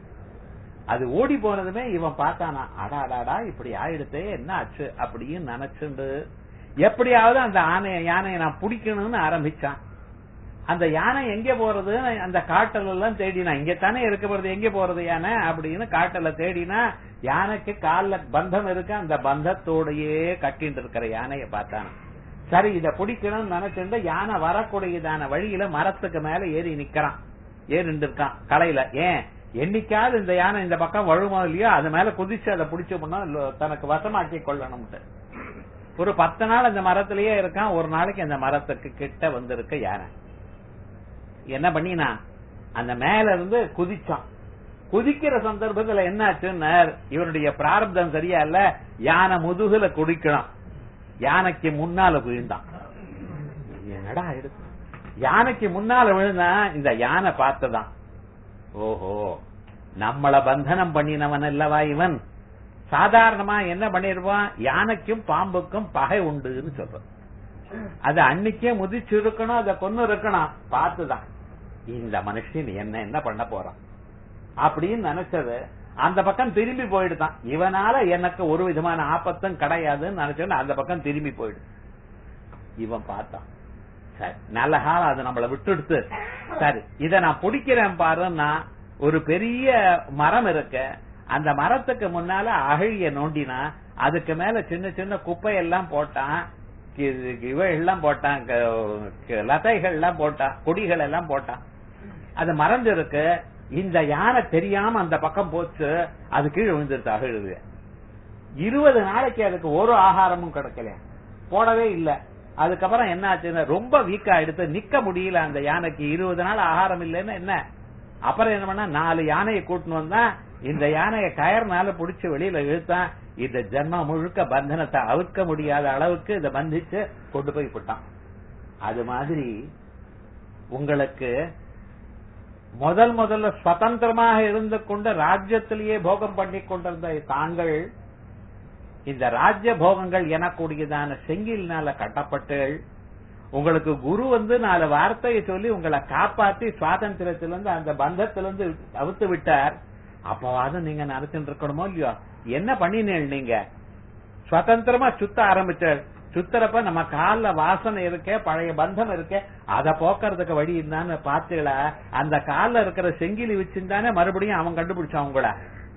அது ஓடி போனதுமே இவன் பார்த்தானா அடாடாடா இப்படி ஆயிடுத்தே என்ன ஆச்சு அப்படின்னு நினைச்சுண்டு எப்படியாவது அந்த ஆனைய யானையை நான் பிடிக்கணும்னு ஆரம்பிச்சான் அந்த யானை எங்க போறது அந்த காட்டல் எல்லாம் தேடினா இங்க தானே இருக்க போறது எங்க போறது யானை அப்படின்னு காட்டல தேடினா யானைக்கு கால்ல பந்தம் இருக்கு அந்த பந்தத்தோடயே கட்டிட்டு இருக்கிற யானைய பார்த்தான் சரி இத பிடிக்கணும்னு நினைச்சிருந்த யானை வரக்கூடியதான வழியில மரத்துக்கு மேல ஏறி நிக்கிறான் ஏறிண்டு இருக்கான் கலையில ஏன் என்னைக்காவது இந்த யானை இந்த பக்கம் வழுமோ இல்லையோ அது மேல குதிச்சு அதை பிடிச்சோம்னா தனக்கு வசமாக்கி கொள்ளணும்ட்டு ஒரு பத்து நாள் அந்த மரத்திலேயே இருக்கான் ஒரு நாளைக்கு அந்த மரத்துக்கு கிட்ட வந்திருக்க யானை என்ன பண்ணினா அந்த மேல இருந்து குதிச்சான் குதிக்கிற சந்தர்ப்பத்துல என்ன ஆச்சுன்னு இவனுடைய பிராரப்தம் சரியா இல்ல யானை முதுகுல குடிக்கலாம் யானைக்கு முன்னால விழுந்தான் என்னடா எடுத்து யானைக்கு முன்னால விழுந்தா இந்த யானை பார்த்ததான் ஓஹோ நம்மள பந்தனம் பண்ணினவன் அல்லவா இவன் சாதாரணமா என்ன பண்ணிருப்பான் யானைக்கும் பாம்புக்கும் பகை உண்டுன்னு சொல்றான் அது அன்னைக்கே முதிச்சு இருக்கணும் அதை கொன்னு இருக்கணும் பார்த்துதான் இந்த மனுஷன் என்ன என்ன பண்ண போறான் அப்படின்னு நினைச்சது அந்த பக்கம் திரும்பி போயிடுதான் இவனால எனக்கு ஒரு விதமான ஆபத்தும் கிடையாதுன்னு நினைச்சோன்னு அந்த பக்கம் திரும்பி போயிடு இவன் பார்த்தான் சரி நல்ல காலம் அது நம்மள விட்டுடுத்து சரி இத நான் பிடிக்கிறேன் பாருன்னா ஒரு பெரிய மரம் இருக்க அந்த மரத்துக்கு முன்னால அகழிய நோண்டினா அதுக்கு மேல சின்ன சின்ன குப்பையெல்லாம் போட்டான் இவ எல்லாம் போட்டான் லதைகள் எல்லாம் போட்டான் கொடிகள் எல்லாம் போட்டான் அது மறந்து இருக்கு இந்த யானை தெரியாம அந்த பக்கம் போச்சு அது கீழே விழுந்துருச்சு அகழுது இருபது நாளைக்கு அதுக்கு ஒரு ஆகாரமும் கிடைக்கல போடவே இல்ல அதுக்கப்புறம் என்ன ஆச்சுன்னா ரொம்ப வீக்கா எடுத்து நிக்க முடியல அந்த யானைக்கு இருபது நாள் ஆகாரம் இல்லைன்னு என்ன அப்புறம் என்ன பண்ணா நாலு யானையை கூட்டின்னு வந்தா இந்த யானையை கயர்னால புடிச்சு வெளியில இழுத்தான் இந்த ஜென்மா முழுக்க பந்தனத்தை அவுக்க முடியாத அளவுக்கு இதை பந்திச்சு கொண்டு போய் விட்டான் அது மாதிரி உங்களுக்கு முதல் முதல்ல சுதந்திரமாக இருந்து கொண்டு ராஜ்யத்திலேயே போகம் பண்ணி கொண்டிருந்த தாங்கள் இந்த ராஜ்ய போகங்கள் எனக்கூடியதான செங்கில்னால கட்டப்பட்டு உங்களுக்கு குரு வந்து நாலு வார்த்தையை சொல்லி உங்களை காப்பாத்தி சுவாதந்திரத்திலிருந்து அந்த பந்தத்திலிருந்து அவுத்து விட்டார் அப்பவாது நீங்க நினைச்சுட்டு இருக்கணுமோ இல்லையோ என்ன பண்ணினீள் நீங்க சுதந்திரமா சுத்த ஆரம்பிச்சார் சுத்தரப்ப நம்ம கால்ல வாசனை இருக்க பழைய பந்தம் இருக்க அத போக்குறதுக்கு வழி இருந்தான்னு பாத்துகளா அந்த கால்ல இருக்கிற செங்கிலி வச்சிருந்தானே மறுபடியும் அவன் கண்டுபிடிச்சான் உங்கள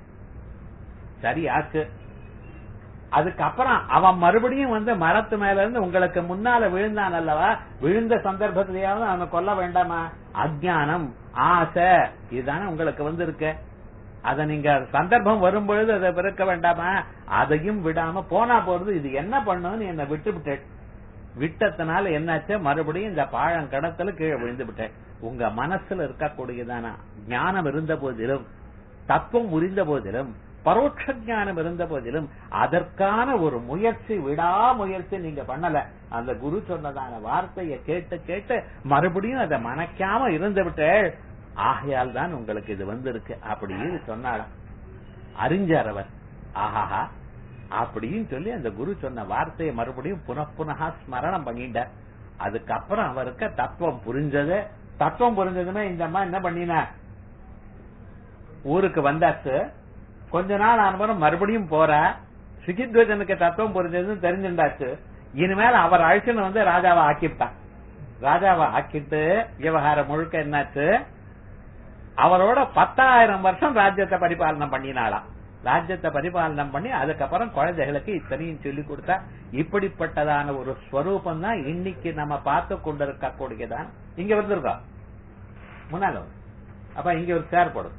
சரி ஆச்சு அதுக்கப்புறம் அவன் மறுபடியும் வந்து மரத்து மேல இருந்து உங்களுக்கு முன்னால விழுந்தான் அல்லவா விழுந்த சந்தர்ப்பத்திலேயாவது அவனை கொல்ல வேண்டாமா அஜானம் ஆசை இதுதானே உங்களுக்கு வந்து இருக்கு அத நீங்க சந்தர்ப்பம் வரும்பொழுது அதை பிறக்க வேண்டாமா அதையும் விடாம போனா போறது இது என்ன பண்ணுன்னு என்ன விட்டு விட்டேன் விட்டதுனால என்னாச்சு மறுபடியும் இந்த பாழம் கடத்துல கீழே விழுந்து விட்டேன் உங்க மனசுல இருக்கக்கூடியதான ஞானம் இருந்த போதிலும் தத்துவம் புரிந்த போதிலும் பரோட்ச ஞானம் இருந்த போதிலும் அதற்கான ஒரு முயற்சி விடா முயற்சி நீங்க பண்ணல அந்த குரு சொன்னதான வார்த்தையை கேட்டு கேட்டு மறுபடியும் அதை மணக்காம இருந்து விட்டேள் ஆகையால் தான் உங்களுக்கு இது வந்திருக்கு அப்படின்னு சொன்னாலாம் அறிஞர் அவர் ஆஹாஹா அப்படின்னு சொல்லி அந்த குரு சொன்ன வார்த்தையை மறுபடியும் புனப்புனகா ஸ்மரணம் பண்ணிட்டார் அதுக்கப்புறம் அவருக்கு தத்துவம் புரிஞ்சது தத்துவம் புரிஞ்சதுன்னா இந்த அம்மா என்ன பண்ணினா ஊருக்கு வந்தாச்சு கொஞ்ச நாள் ஆனவரும் மறுபடியும் போற சுகித்வஜனுக்கு தத்துவம் புரிஞ்சதுன்னு தெரிஞ்சுட்டாச்சு இனிமேல் அவர் அழிச்சுன்னு வந்து ராஜாவை ஆக்கிவிட்டான் ராஜாவை ஆக்கிட்டு விவகாரம் முழுக்க என்னாச்சு அவரோட பத்தாயிரம் வருஷம் ராஜ்யத்தை பரிபாலனம் பண்ணினாளாம் ராஜ்யத்தை பரிபாலனம் பண்ணி அதுக்கப்புறம் குழந்தைகளுக்கு இத்தனையும் சொல்லி கொடுத்தா இப்படிப்பட்டதான ஒரு ஸ்வரூபம் தான் இன்னைக்கு நம்ம பார்த்து கொண்டிருக்கக்கூடியதான் இங்க வந்திருக்கோம் முன்னால வந்து. அப்ப இங்க ஒரு சேர் போடும்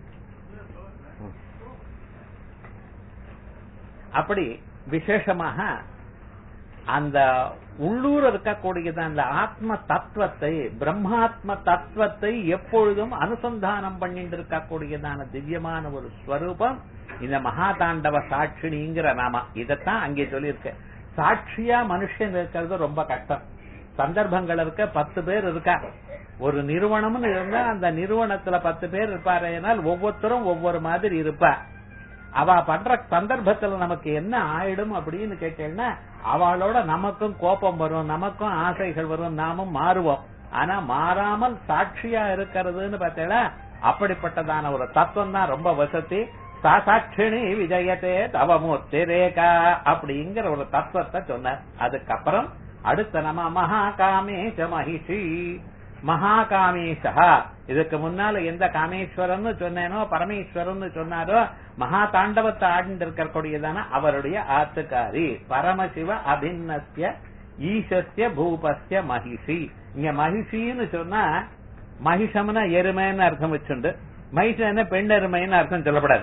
அப்படி விசேஷமாக அந்த உள்ளூர் இருக்கக்கூடியது அந்த ஆத்ம தத்துவத்தை பிரம்மாத்ம தத்துவத்தை எப்பொழுதும் அனுசந்தானம் பண்ணிட்டு இருக்கக்கூடியதான திவ்யமான ஒரு ஸ்வரூபம் இந்த மகாதாண்டவ சாட்சினிங்கிற நாம இதத்தான் அங்கே சொல்லியிருக்க சாட்சியா மனுஷன் இருக்கிறது ரொம்ப கஷ்டம் சந்தர்ப்பங்கள் இருக்க பத்து பேர் இருக்கா ஒரு நிறுவனம்னு இருந்தா அந்த நிறுவனத்துல பத்து பேர் இருப்பாரேனால் ஒவ்வொருத்தரும் ஒவ்வொரு மாதிரி இருப்பா அவ பண்ற சந்தர்ப்பத்துல நமக்கு என்ன ஆயிடும் அப்படின்னு கேட்டேன்னா அவளோட நமக்கும் கோபம் வரும் நமக்கும் ஆசைகள் வரும் நாமும் மாறுவோம் ஆனா மாறாமல் சாட்சியா இருக்கிறதுன்னு பார்த்தேன்னா அப்படிப்பட்டதான ஒரு தத்துவம் தான் ரொம்ப வசதி சா சாட்சிணி விஜயத்தே தவமூர்த்தி ரேகா அப்படிங்கிற ஒரு தத்துவத்தை சொன்னார் அதுக்கப்புறம் அடுத்த நம்ம மகாகாமேஷ மகிஷி மகாகாமேஷா இதுக்கு முன்னால எந்த காமேஸ்வரன் சொன்னேனோ பரமேஸ்வரன் சொன்னாரோ மகா தாண்டவத்தை ஆடிட்டு இருக்கக்கூடியதான அவருடைய ஆத்துக்காரி பரமசிவ அபிநஸ்ய ஈசஸ்ய பூபஸ்ய மகிஷி இங்க மகிஷின்னு சொன்னா மகிஷம்னா எருமைன்னு அர்த்தம் வச்சுண்டு மகிஷன்னு பெண் எருமைன்னு அர்த்தம் சொல்லப்படாது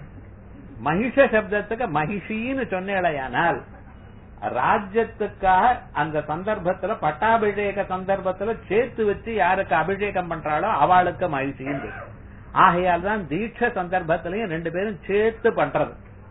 மகிஷ சப்தத்துக்கு மகிஷின்னு சொன்னேடையானால் ராஜ்யத்துக்காக அந்த சந்தர்ப்பத்துல பட்டாபிஷேக சந்தர்ப்பத்துல சேர்த்து வச்சு யாருக்கு அபிஷேகம் பண்றாளோ அவளுக்கு மகிழ்ச்சின்னு ஆகையால் தான் தீட்ச சந்தர்ப்பத்திலையும் ரெண்டு பேரும் சேர்த்து பண்றது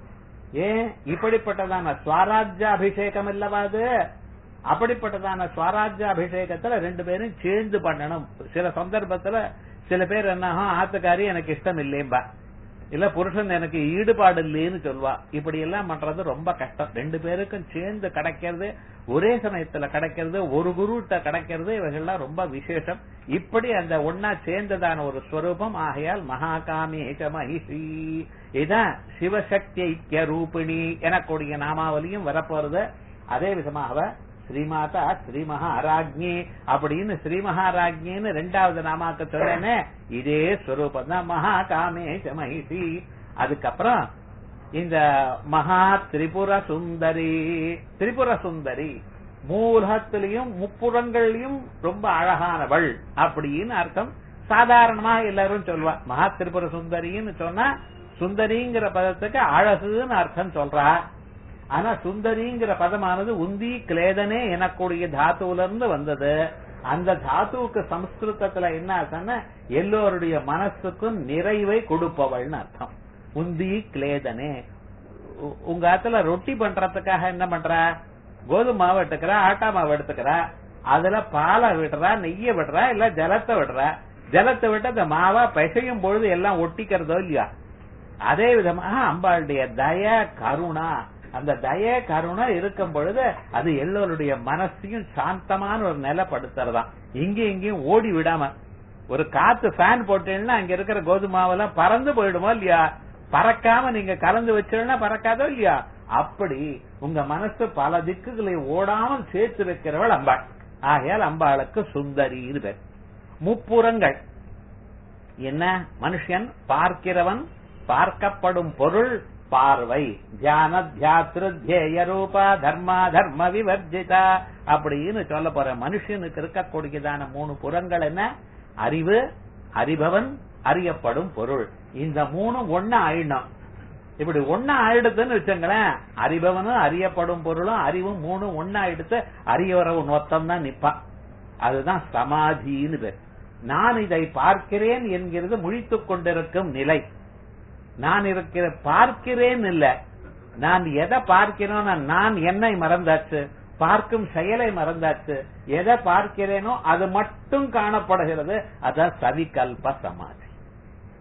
ஏன் இப்படிப்பட்டதான ஸ்வராஜ்ய அபிஷேகம் இல்லவா அது அப்படிப்பட்டதான ஸ்வராஜ்ய அபிஷேகத்துல ரெண்டு பேரும் சேர்ந்து பண்ணணும் சில சந்தர்ப்பத்துல சில பேர் என்ன ஆத்துக்காரி எனக்கு இஷ்டம் இல்லையம்பா இல்ல புருஷன் எனக்கு ஈடுபாடு இல்லைன்னு சொல்வா இப்படி எல்லாம் பண்றது ரொம்ப கஷ்டம் ரெண்டு பேருக்கும் சேர்ந்து கிடைக்கிறது ஒரே சமயத்துல கிடைக்கிறது ஒரு குருட்ட கிடைக்கிறது இவைகள்லாம் ரொம்ப விசேஷம் இப்படி அந்த ஒன்னா சேர்ந்ததான ஒரு ஸ்வரூபம் ஆகையால் மகாகாமேக மகிஷி இதான் சிவசக்தி ஐக்கிய ரூபிணி எனக்கூடிய நாமாவலியும் வரப்போறது அதே விதமாக ஸ்ரீமாதா ஸ்ரீ மகாராஜ்ஞி அப்படின்னு ஸ்ரீ மகாராஜ்ஞின்னு ரெண்டாவது நாமாக்க சொல்றேனே இதே ஸ்வரூபம் தான் மகா காமேஷ மகிஷி அதுக்கப்புறம் இந்த மகா திரிபுர சுந்தரி திரிபுர சுந்தரி மூலத்திலையும் முப்புறங்கள்லயும் ரொம்ப அழகானவள் அப்படின்னு அர்த்தம் சாதாரணமாக எல்லாரும் சொல்வா மகா திரிபுர சுந்தரின்னு சொன்னா சுந்தரிங்கிற பதத்துக்கு அழகுன்னு அர்த்தம் சொல்றா ஆனா சுந்தரிங்கிற பதமானது உந்தி கிளேதனே எனக்கூடிய தாத்துவுல இருந்து வந்தது அந்த தாத்துவுக்கு சம்ஸ்கிருதத்துல என்ன அர்த்தம்னா எல்லோருடைய மனசுக்கும் நிறைவை கொடுப்பவள்னு அர்த்தம் உந்தி கிளேதனே உ- உங்க ஆத்துல ரொட்டி பண்றதுக்காக என்ன பண்றா கோதுமை மாவு எடுத்துக்கிறா ஆட்டா மாவு எடுத்துக்கிறா அதுல பாலை விடுறா நெய்ய விடுறா இல்ல ஜலத்தை விடுறா ஜலத்தை விட்டு அந்த மாவா பிசையும் பொழுது எல்லாம் ஒட்டிக்கிறதோ இல்லையா அதே விதமாக அம்பாளுடைய தய கருணா அந்த தய கருணை இருக்கும் பொழுது அது எல்லோருடைய மனசையும் சாந்தமான ஒரு நிலைப்படுத்துறதாம் இங்கேயும் இங்கேயும் ஓடி விடாம ஒரு காத்து ஃபேன் போட்டீங்கன்னா அங்க இருக்கிற கோதுமாவெல்லாம் பறந்து போயிடுமோ இல்லையா பறக்காம நீங்க கலந்து வச்சிருந்தா பறக்காதோ இல்லையா அப்படி உங்க மனசு பல திக்குகளை ஓடாமல் சேர்த்து வைக்கிறவள் அம்பாள் ஆகையால் அம்பாளுக்கு சுந்தரின்னு பேர் முப்புறங்கள் என்ன மனுஷன் பார்க்கிறவன் பார்க்கப்படும் பொருள் பார்வை தியான தியாத்ருத்யேய ரூபா தர்மா தர்ம விவர்ஜிதா அப்படின்னு சொல்ல போற மனுஷனுக்கு இருக்கக்கூடியதான மூணு புறங்கள் என்ன அறிவு அறிபவன் அறியப்படும் பொருள் இந்த மூணு ஒண்ணு ஆயிடணும் இப்படி ஒண்ணா ஆயிடுதுன்னு வச்சுங்களேன் அறிபவனும் அறியப்படும் பொருளும் அறிவும் மூணு ஒண்ணா ஆயிடுத்து அறியவரவன் மொத்தம் தான் நிப்பான் அதுதான் சமாதின்னு பேர் நான் இதை பார்க்கிறேன் என்கிறது முழித்துக் கொண்டிருக்கும் நிலை நான் இருக்கிற பார்க்கிறேன் இல்ல நான் எதை பார்க்கிறேனோ நான் என்னை மறந்தாச்சு பார்க்கும் செயலை மறந்தாச்சு எதை பார்க்கிறேனோ அது மட்டும் காணப்படுகிறது அதான் சவிகல்ப சமாதி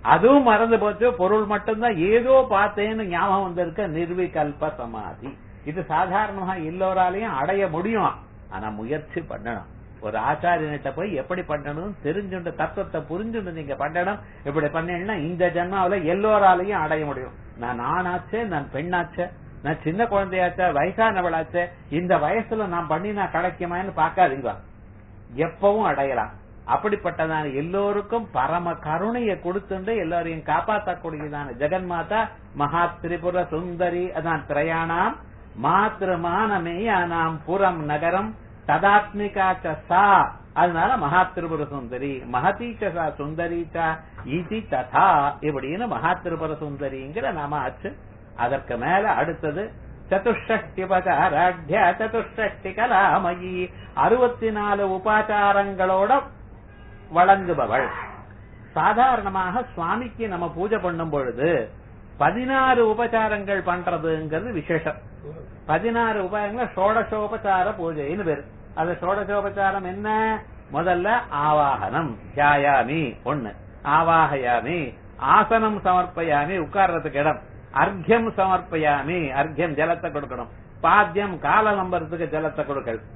அதுவும் மறந்து போச்சு பொருள் மட்டும்தான் ஏதோ பார்த்தேன்னு ஞாபகம் வந்திருக்க நிர்விகல்ப சமாதி இது சாதாரணமா எல்லோராலையும் அடைய முடியும் ஆனா முயற்சி பண்ணணும் ஒரு ஆச்சாரியன்கிட்ட போய் எப்படி பண்ணணும் தெரிஞ்சுண்டு தத்துவத்தை புரிஞ்சுண்டு நீங்க பண்ணணும் இப்படி பண்ணீங்கன்னா இந்த ஜென்மாவில எல்லோராலையும் அடைய முடியும் நான் ஆணாச்சே நான் பெண்ணாச்சே நான் சின்ன குழந்தையாச்சே வயசானவளாச்சே இந்த வயசுல நான் பண்ணினா கிடைக்குமான்னு பாக்காதீங்க எப்பவும் அடையலாம் அப்படிப்பட்டதான எல்லோருக்கும் பரம கருணையை கொடுத்துண்டு எல்லாரையும் காப்பாற்றக்கூடியதான ஜெகன்மாதா மகா திரிபுர சுந்தரி அதான் திரையானாம் மாத்திருமானமேயானாம் புறம் நகரம் ததாத்மிகாச்ச சா அதனால மகா திரிபுர சுந்தரி மகதீச்ச சா சுந்தரீச்சா இதி ததா இப்படின்னு மகா திரிபுர சுந்தரிங்கிற நாம ஆச்சு அதற்கு மேல அடுத்தது சதுஷ்டி உபச்சாராட்ய சதுஷ்டி கலாமயி அறுபத்தி நாலு உபாச்சாரங்களோட வழங்குபவள் சாதாரணமாக சுவாமிக்கு நம்ம பூஜை பண்ணும் பொழுது பதினாறு உபச்சாரங்கள் பண்றதுங்கிறது விசேஷம் பதினாறு உபாயங்கள் ஷோடசோபச்சார பூஜைன்னு பேரு அது ஷோடசோபச்சாரம் என்ன முதல்ல ஆவாகனம் தியாயாமி ஒண்ணு ஆவாகயாமி ஆசனம் சமர்ப்பயாமி உட்கார்றதுக்கு இடம் அர்க்கியம் சமர்ப்பயாமி அர்க்கியம் ஜலத்தை கொடுக்கணும் பாத்தியம் கால நம்புறதுக்கு ஜலத்தை கொடுக்கணும்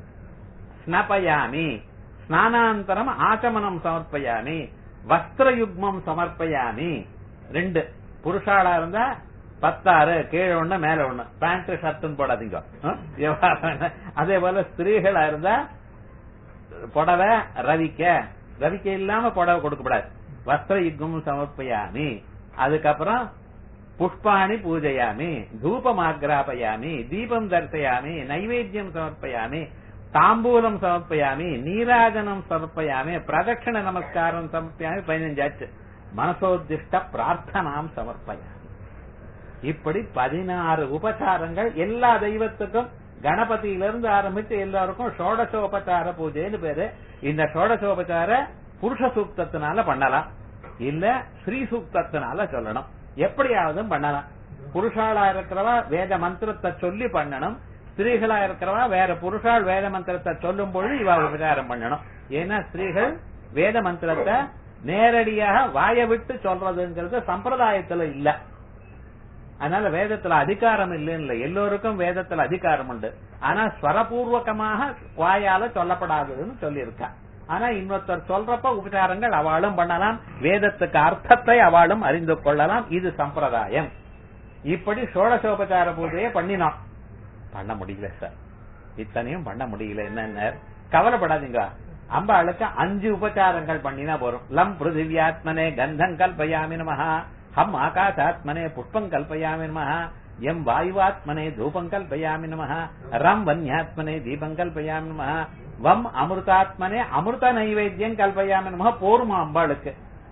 ஸ்னபயாமி ஸ்நானாந்தரம் ஆச்சமனம் சமர்ப்பயாமி வஸ்திரயுக்மம் சமர்ப்பயாமி ரெண்டு புருஷாளா இருந்தா பத்தாறு கீழே ஒண்ணு மேல ஒண்ணு பேண்ட் ஷர்ட்னு போடாதீங்க அஹ், விவகாரம் என்ன? அதே போல ஸ்திரீகளா இருந்தா புடவை ரவிக்க ரவிக்க இல்லாம புடவை கொடுக்க கூடாது வஸ்திர யுக்மம் சமர்ப்பயாமி அதுக்கப்புறம் புஷ்பாணி பூஜையாமி தூபமாகிராபயாமி தீபம் தரிசயாமி நைவேத்தியம் சமர்ப்பயாமி தாம்பூலம் சமர்ப்பயாமி நீராஜனம் சமர்ப்பயாமி பிரதட்சிண நமஸ்காரம் சமர்ப்பயாமி பதினஞ்சாச்சு மனசோத்திஷ்ட பிரார்த்தனாம் சமர்ப்பயாமி இப்படி பதினாறு உபச்சாரங்கள் எல்லா தெய்வத்துக்கும் கணபதியிலிருந்து ஆரம்பிச்சு எல்லாருக்கும் ஷோடசோபச்சார பூஜைன்னு பேரு இந்த ஷோடசோபச்சார புருஷ சூக்தத்தினால பண்ணலாம் இல்ல ஸ்ரீ சூக்தத்தினால சொல்லணும் எப்படியாவது பண்ணலாம் புருஷாளா இருக்கிறவா வேத மந்திரத்தை சொல்லி பண்ணணும் ஸ்திரீகளா இருக்கிறவா வேற புருஷால் வேத மந்திரத்தை சொல்லும் பொழுது இவா உபச்சாரம் பண்ணணும் ஏன்னா ஸ்திரீகள் வேத மந்திரத்தை நேரடியாக வாய விட்டு சொல்றதுங்கிறது சம்பிரதாயத்துல இல்ல அதனால வேதத்துல அதிகாரம் இல்லைன்னு இல்ல எல்லோருக்கும் வேதத்துல அதிகாரம் உண்டு ஆனா ஸ்வரபூர்வகமாக வாயால சொல்லப்படாதுன்னு சொல்லியிருக்கா ஆனா இன்னொருத்தர் சொல்றப்ப உபச்சாரங்கள் அவளும் பண்ணலாம் வேதத்துக்கு அர்த்தத்தை அவளும் அறிந்து கொள்ளலாம் இது சம்பிரதாயம் இப்படி சோழசோபச்சார பூஜையை பண்ணினோம் பண்ண முடியல சார் இத்தனையும் பண்ண முடியல என்னன்னு கவலைப்படாதீங்க அம்பாளுக்கு அஞ்சு உபச்சாரங்கள் பண்ணினா போறோம் லம் பிருத்திவியாத்மனே கந்தம் கல்பயாமி நமஹ ஹம் ஆகாசாத்மனே புஷ்பம் கல்பயாமி நமஹ எம் வாயுவாத்மனே தூபம் கல்பயாமி நமஹ ரம் வன்யாத்மனே தீபம் கல்பயாமி நமஹ வம் அமிர்தாத்மனே அமிர்த நைவேத்தியம் கல்பயாமி நமஹ போருமா அம்பாளுக்கு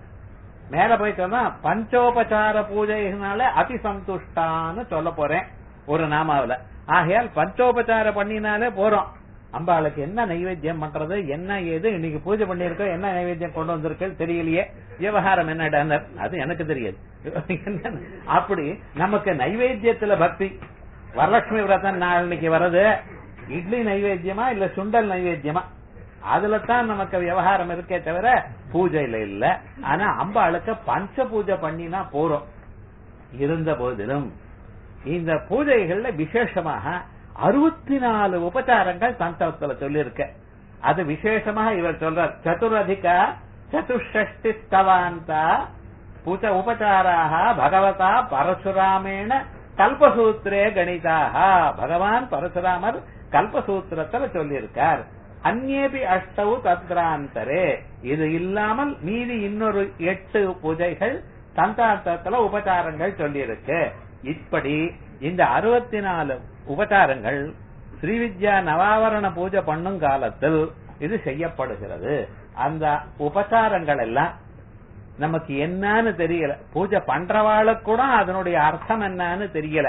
மேல போய் சொன்னா பஞ்சோபசார பூஜைனால அதி சந்துஷ்டான்னு சொல்ல போறேன் ஒரு நாமாவில ஆகையால் பஞ்சோபசார பண்ணினாலே போறோம் அம்பாளுக்கு என்ன நைவேத்தியம் பண்றது என்ன ஏது இன்னைக்கு பூஜை பண்ணிருக்கோம் என்ன நைவேத்தியம் கொண்டு வந்திருக்கு தெரியலையே விவகாரம் என்ன அது எனக்கு தெரியாது என்ன- அப்படி நமக்கு நைவேத்தியத்துல பக்தி வரலட்சுமி விரதம் நாளைக்கு வர்றது இட்லி நைவேத்தியமா இல்ல சுண்டல் நைவேத்தியமா அதுல தான் நமக்கு விவகாரம் இருக்கே தவிர பூஜையில இல்ல ஆனா அம்பாளுக்கு பஞ்ச பூஜை பண்ணினா போறோம் இருந்த போதிலும் இந்த பூஜைகள்ல விசேஷமாக அறுபத்தி நாலு உபச்சாரங்கள் தந்தவத்துல சொல்லியிருக்க அது விசேஷமாக இவர் சொல்றார் சதுரதிக சதுஷ்டி ஸ்தவாந்தா பூஜ உபச்சாராக பகவதா பரசுராமேண கல்பசூத்திரே கணிதாக பகவான் பரசுராமர் கல்பசூத்திரத்துல சொல்லியிருக்கார் அந்நேபி அஷ்டவு தத்ராந்தரே இது இல்லாமல் மீதி இன்னொரு எட்டு பூஜைகள் தந்தாந்தத்துல உபச்சாரங்கள் சொல்லியிருக்கு இப்படி இந்த அறுபத்தி நாலு உபச்சாரங்கள் ஸ்ரீவித்யா நவாவரண பூஜை பண்ணும் காலத்தில் இது செய்யப்படுகிறது அந்த உபச்சாரங்கள் எல்லாம் நமக்கு என்னன்னு தெரியல பூஜை பண்றவாளுக்கு கூட அதனுடைய அர்த்தம் என்னன்னு தெரியல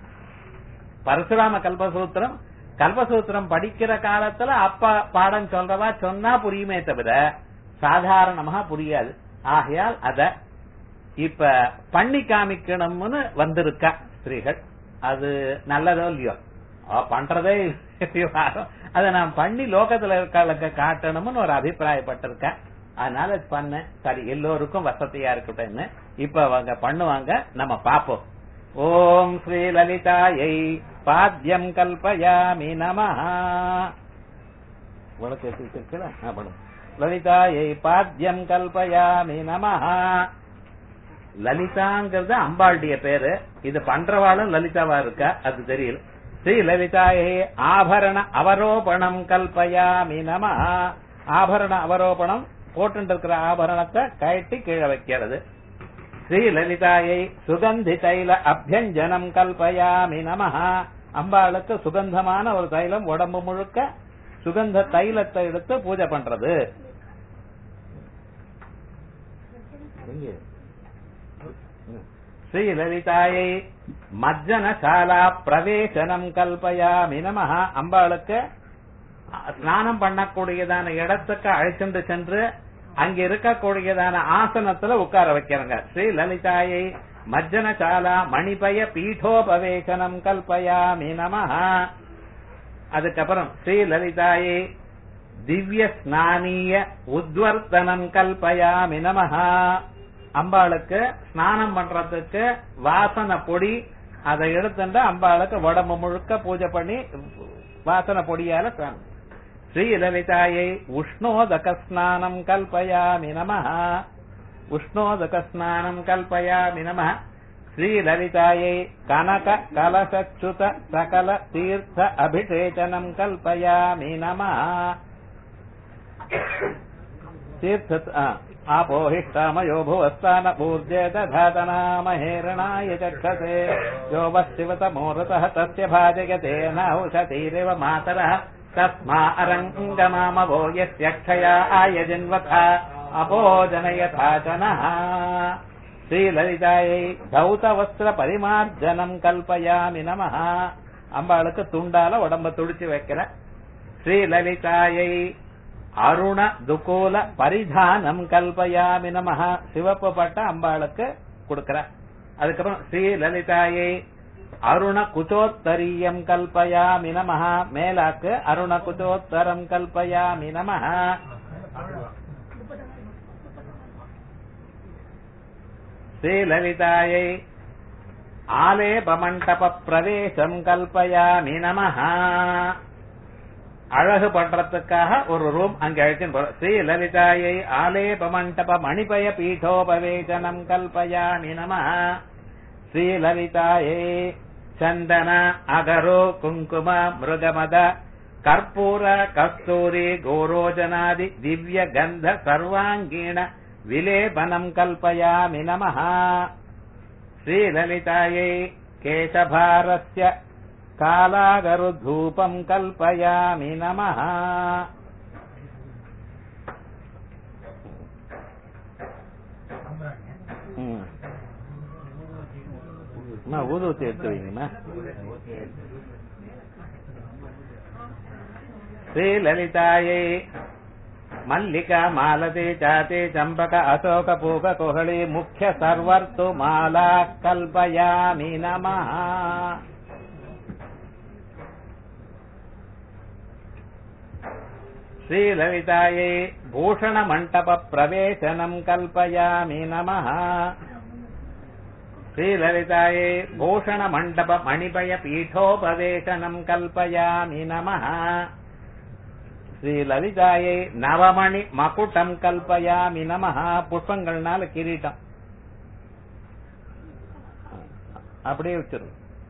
பரசுராம கல்பசூத்திரம் கல்பசூத்திரம் படிக்கிற காலத்துல அப்பா பாடம் சொல்றவா சொன்னா புரியுமே தவிர சாதாரணமா புரியாது ஆகையால் அத இப்ப பண்ணி காமிக்கணும்னு வந்திருக்கா ஸ்திரீகள் அது நல்லதோ இல்லையோ அவ பண்றதே விவகாரம் அதை நான் பண்ணி லோகத்துல இருக்கிறவளுக்கு காட்டணும்னு ஒரு அபிப்பிராயப்பட்டிருக்கேன் அதனால பண்ணேன் சரி எல்லோருக்கும் வசதியா இருக்கட்டும்னு இப்ப அவங்க பண்ணுவாங்க நம்ம பாப்போம் ஓம் ஸ்ரீ லலிதாயை பாத்தியம் கல்பயாமி நமஹ உனக்கு இருக்குல்ல ஆ, பண்ணுங்க. லலிதாயை பாத்தியம் கல்பயாமி நமஹ லலிதாங்கிறது அம்பாளுடைய பேரு இது பண்றவாளும் லலிதாவா இருக்கா அது தெரியல ஸ்ரீ லலிதாயை ஆபரண அவரோபணம் கல்பயாமி நம ஆபரண அவரோபணம் போட்டு இருக்கிற ஆபரணத்தை கழட்டி கீழே வைக்கிறது ஸ்ரீ லலிதாயை சுகந்தி தைல அபியஞ்சனம் கல்பயாமி நம அம்பாளுக்கு சுகந்தமான ஒரு தைலம் உடம்பு முழுக்க சுகந்த தைலத்தை எடுத்து பூஜை பண்றது எங்க ஸ்ரீலலிதாயை மஜ்ஜனசாலா பிரவேசனம் கல்பயாமி நமஹ அம்பாளுக்கு ஸ்நானம் பண்ணக்கூடியதான இடத்துக்கு அழைச்சிட்டு சென்று அங்க இருக்கக்கூடியதான ஆசனத்துல உட்கார வைக்கிறங்க ஸ்ரீ லலிதாயை மஜ்ஜனசாலா மணிபய பீఠோபவேசனம் கல்பயாமி நமஹ அதுக்கப்புறம் ஸ்ரீ லலிதாயை திவ்ய ஸ்நானீய உத்வர்த்தனம் கல்பயாமி நமஹ அம்பாளுக்கு ஸ்நானம் பண்றதுக்கு வாசனை பொடி அதை எடுத்துட்டு அம்பாளுக்கு உடம்பு முழுக்க பூஜை பண்ணி வாசனை பொடியால ஸ்நானம். ஸ்ரீ லலிதாயை உஷ்ணோதக ஸ்நானம் கல்பயாமி நமஹ உஷ்ணோதக ஸ்நானம் கல்பயாமி நமஹ ஸ்ரீ லலிதாயை கனக கலசச்சுத சகல தீர்த்த அபிஷேச்சனம் கல்பயாமி நமஹ तीर्थ आपोहिष्टामयो भुवस्तान ऊर्जे दधातनामहेरणाय चक्षसे यो वशिवतमूर्तः तस्य भाजयते नौषधीरिव मातरः तस्मा अरङ्गमामवो यस्य क्षया आयजिन्वथा अपोजनयथा च नः श्रीललितायै धौतवस्त्रपरिमार्जनम् कल्पयामि नमः அம்பாளுக்கு துண்டால உடம்ப துடிச்சு வைக்கிற ஸ்ரீலலிதாயை அருண துகோல பரிதானம் கல்பயாமி நமஹ சிவப்பு பட்ட அம்பாளுக்கு கொடுக்கிற அதுக்கப்புறம் ஸ்ரீ லலிதாயை அருண குச்சோத்தரியம் கல்பயாமி நமஹ மேலாக்கு அருண குச்சோத்தரம் கல்பயாமி நமஹ ஸ்ரீ லலிதாயை ஆலேபமண்டப பிரவேசம் கல்பயாமி நமஹ அழகு பண்றதுக்காக ஒரு ரூம் அங்க அழைச்சின்னு போறோம் ஸ்ரீ லலிதாயை ஆலேப மண்டப மணிபய பீఠோபவேசனம் கல்பயாமி நம ஸ்ரீ லலிதாயை சந்தன அகரோ குங்கும மிருகமத கற்பூர கஸ்தூரி கோரோஜனாதி திவ்ய கந்த சர்வாங்கீண விலேபனம் கல்பயாமி நம ஸ்ரீ லலிதாயை கேசபாரஸ்ய कालागरुधूपम् कल्पयामि नमः ம். அம்மா, ஊதுவத்தி எடுத்து வைங்கம்மா श्रीललितायै मल्लिका मालती चाति चम्पक अशोक पूक कोहली मुख्य सर्वर्तु माला कल्पयामि नमः श्रीललितायै भूषणमण्टपप्रवेशनम् कल्पयामि नमः श्रीललितायै भूषणमण्डपमणिपयपीठोपवेशनम् कल्पयामि नमः ஸ்ரீலலிதாயை நவமணி மகுட்டம் கல்பயாமி நமஹ புஷ்பங்கள்னால கிரீட்டம் அப்படியே வச்சிரு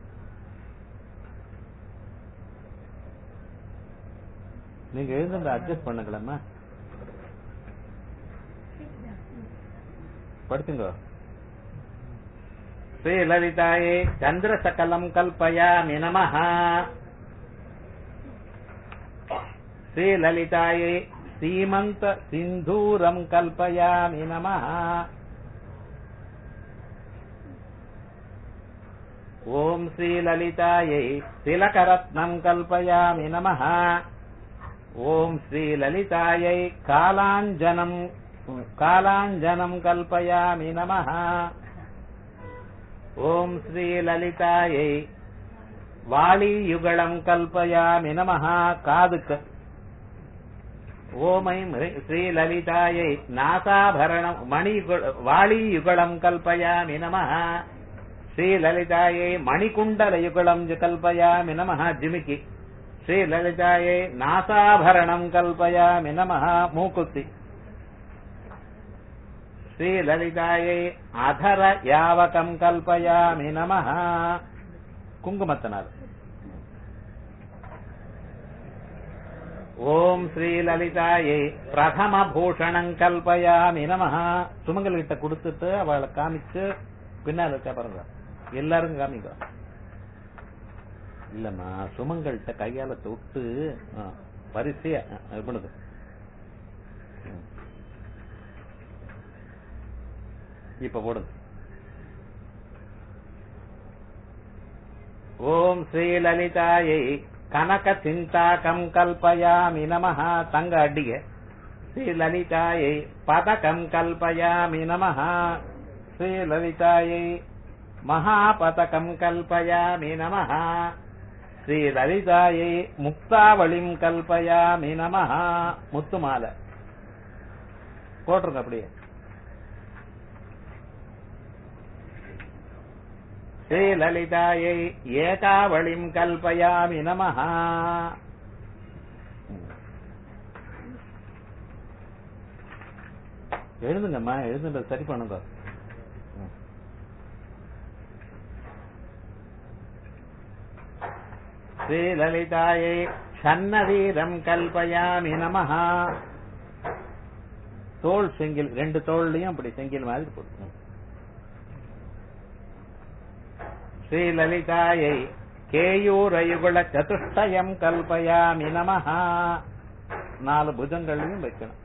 நீங்க எழுந்து அட்ஜஸ்ட் பண்ணுங்களேம்மா படுத்துங்க ஸ்ரீலலிதாயை சந்திரசகலம் கல்பயாமி நமஹ श्रीललितायै सीमन्त सिन्धूरम् कल्पयामि नमः ॐ श्रीललितायै तिलकरत्नम् कल्पयामि नमः ॐ श्रीललितायै कालाञ्जनम् कालाञ्जनम् कल्पयामि नमः ॐ श्रीललितायै வாளியுகளம் கல்பயாமி நமஹ காதுக்கு ஓமை ஸ்ரீலலிதாயை நாசாபரணம் மணி வாளியுகலம் கல்பயாமி நம ஸ்ரீலலிதாயை மணிகுண்டலயுகலம் கல்பயாமி நம ஜிமிக்கி ஸ்ரீலலிதாயை நாசாபரணம் கல்பயாமி நம மூக்குத்தி ஸ்ரீலலிதாயை அதர யாவகம் கல்பயாமி நம குங்குமத்தினார் ஓம் ஸ்ரீலலிதாயை பிரதம பூஷணம் கல்பயாமி நம சுமங்கல் கிட்ட கொடுத்துட்டு அவளை காமிச்சு பின்னால் இருக்கா பாருங்க எல்லாரும் காமிக்க இல்லம்மா சுமங்கள்கிட்ட கையால தொட்டு ஆ, வரிசையா ஆ, இது பண்ணுது ம். இப்ப போடுங்க ஓம் ஸ்ரீலலிதாயை கனக சிந்தாகம் கல்பயாமி நம தங்க அடிக ஸ்ரீலலிதாயை பதகம் கல்பயாமி நம ஸ்ரீலலிதாயை மகாபதகம் கல்பயாமி நம ஸ்ரீலலிதாயை முக்தாவளிம் கல்பயாமி நம முத்துமாலை போட்டிருங்க அப்படியே ஸ்ரீலலிதாயை ஏகாவளிம் கல்பயாமி நம எழுதுங்கம்மா எழுதுன்ற சரி பண்ணுங்க ம். ஸ்ரீலலிதாயை சன்னதீரம் கல்பயாமி நம தோல் செங்கில் ரெண்டு தோல்லையும் அப்படி செங்கில் மாதிரி போட்டு ஸ்ரீலலிதாயை கேயூரயுகுல சதுஷ்டயம் கல்பயாமி நம நாலு புஜங்களையும் வைக்கணும்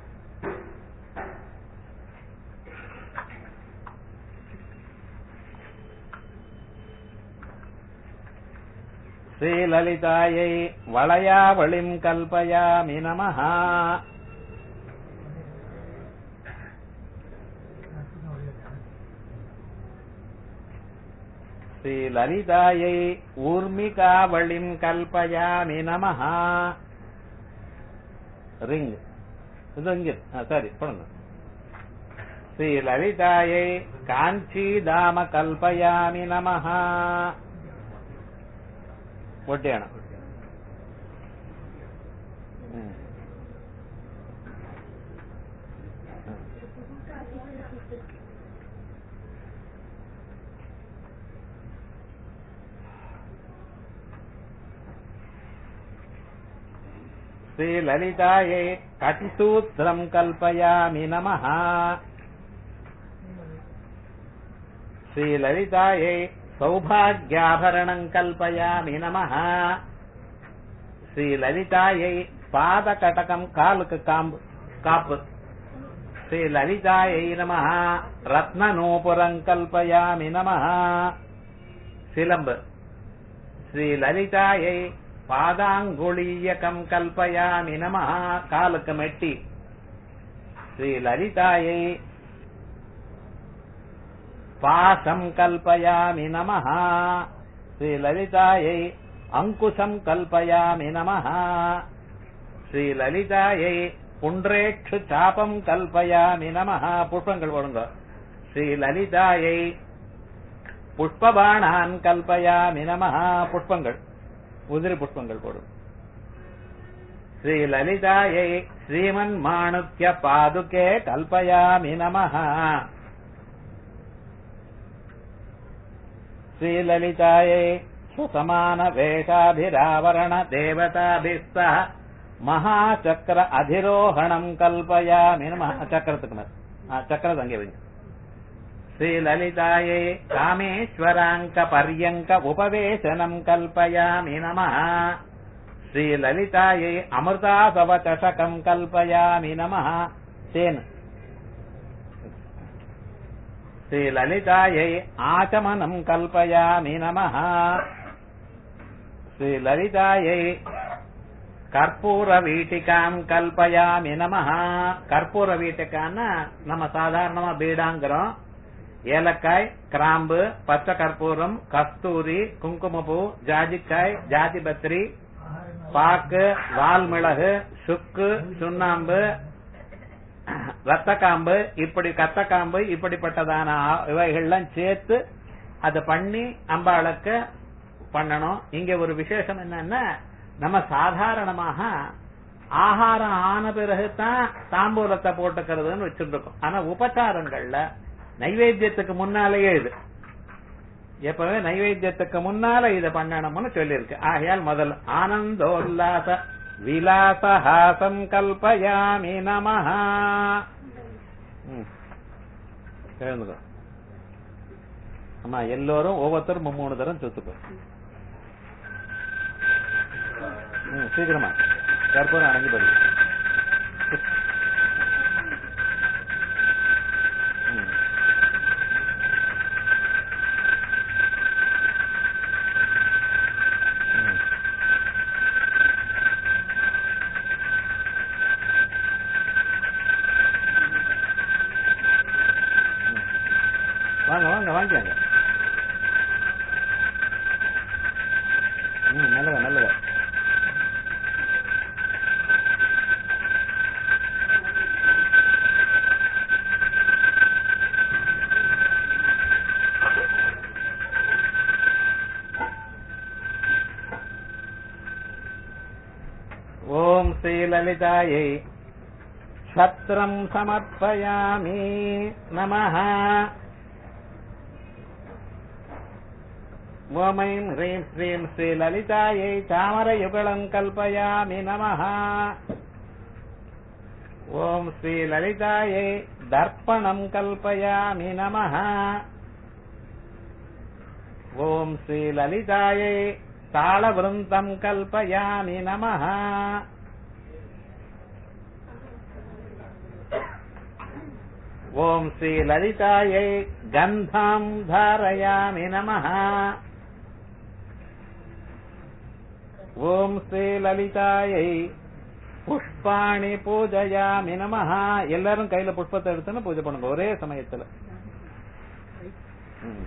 ஸ்ரீலலிதாயை வளையாவளிம் கல்பயாமி நம ஸ்ரீலலிதாயை ஊர்மிகாவளிம் கல்பயாமி நம ரிங் இது இங்க சாரி பண்ணுங்க ஸ்ரீலலிதாயை காஞ்சிதாம கல்பயாமி நம ஒட்டியானம் ம். श्रीललितायै कटिसूत्रम् कल्पयामि नमः श्रीललितायै सौभाग्याभरणम् कल्पयामि नमः श्रीललितायै पादकटकम् कालुक काम्ब काप् श्रीललितायै नमः रत्ननूपुरम् कल्पयामि नमः சிலம்பு ஸ்ரீ லலிதாயை பாதாங்குளீயகம் கல்பயாமி நம காலுக்கு மெட்டி ஸ்ரீ லலிதாயை பாசம் கல்பயாமி நம ஸ்ரீ லலிதாயை அங்குசம் கல்பயாமி நம ஸ்ரீ லலிதாயை புன்றேட்சு சாபம் கல்பயாமி நம புஷ்பங்கள் போடுங்க ஸ்ரீ லலிதாயை புஷ்பபாணான் கல்பயாமி நம புஷ்பங்கள் உதிரி புஷ்பங்கள் போடும் ஸ்ரீ லலிதாயை ஸ்ரீமன் மாணுக்ய பாதுகே கல்பயாமி நம ஸ்ரீ லலிதாயை சுசமான வேஷாபிராவரண தேவதாபிஸ்தா மகாசக்கர அதிரோகணம் கல்பயாமி நம சக்கரத்துக்கு மேல் ஆ, சக்கரத்தை அங்கே வைங்க श्रीललितायै कामेश्वराङ्क पर्यङ्क उपवेशनम् कल्पयामि नमः श्रीललितायै अमृतासवचषकम् कल्पयामि नमः तेन श्रीललितायै आचमनम् कल्पयामि नमः श्रीललितायै கற்பூரவீட்டிகாம் கல்பயாமி நமஹ கற்பூர வீட்டிக்கான்னா நம்ம சாதாரணமா பீடாங்கிறோம் ஏலக்காய் கிராம்பு பச்சை கற்பூரம் கஸ்தூரி குங்குமப்பூ ஜாதிக்காய் ஜாதி பத்திரி பாக்கு வால்மிளகு சுக்கு சுண்ணாம்பு ரத்தக்காம்பு இப்படி கத்தக்காம்பு இப்படிப்பட்டதான ஆ- இவைகள்லாம் சேர்த்து அதை பண்ணி அம்பாளுக்கு பண்ணணும் இங்க ஒரு விசேஷம் என்னன்னா நம்ம சாதாரணமாக ஆகாரம் ஆன பிறகுதான் தாம்பூலத்தை போட்டுக்கிறதுன்னு வச்சிருக்கோம் ஆனா உபச்சாரங்கள்ல நைவேத்தியத்துக்கு முன்னாலேயே இது எப்பவே நைவேத்தியத்துக்கு முன்னால இத பண்ணணும்னு சொல்லியிருக்கு ஆகையால் முதல் ஆனந்தோல்லாச விலாசஹாசம் கல்பயாமி நமஹ ம். எழுந்துக்கோ ஆமா எல்லோரும் ஒவ்வொருத்தரும் மூணு தரம் சொத்துக்கோ ம், சீக்கிரமா கற்பூரம் அடங்கி படி ம். ம். வாங்க வாங்க வாங்கிக்கங்க ம் நல்லதா நல்லதா ஓம் ஸ்ரீலலிதாயை சத்ரம் சமர்ப்பயாமி நமः ஓம் ஐம் ஹ்ரீம் ஸ்ரீம் ஸ்ரீலலிதாயை தாமரயுகலம் கல்பயாமி நமः ஓம் ஸ்ரீலலிதாயை தர்ப்பணம் கல்பயாமி நமः ஓம் ஸ்ரீலலிதாயை தாளவிருந்தம் கல்பயாமி நமः ஓம் ஸ்ரீலலிதாயை கந்தாம் தாரயாமி நமः ஓம் ஸ்ரீலலிதாயை புஷ்பாணி பூஜயாமி நமः எல்லாரும் கையில புஷ்பத்தை எடுத்துன்னு பூஜை பண்ணுங்க ஒரே சமயத்துல ம்.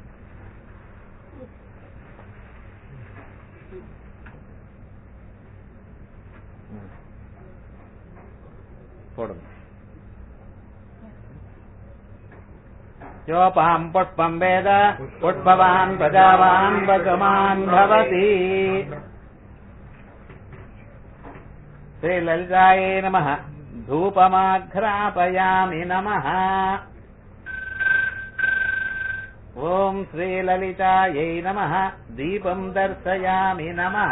ம். போடுங்க யோபாம் புஷ்பம் வேத புஷ்பவான் பிரஜாவான் பகவான் பவதி ஸ்ரீலலிதாயை நம धूपमाघ्रापयामि नमः ॐ श्रीललितायै नमः दीपम् दर्शयामि नमः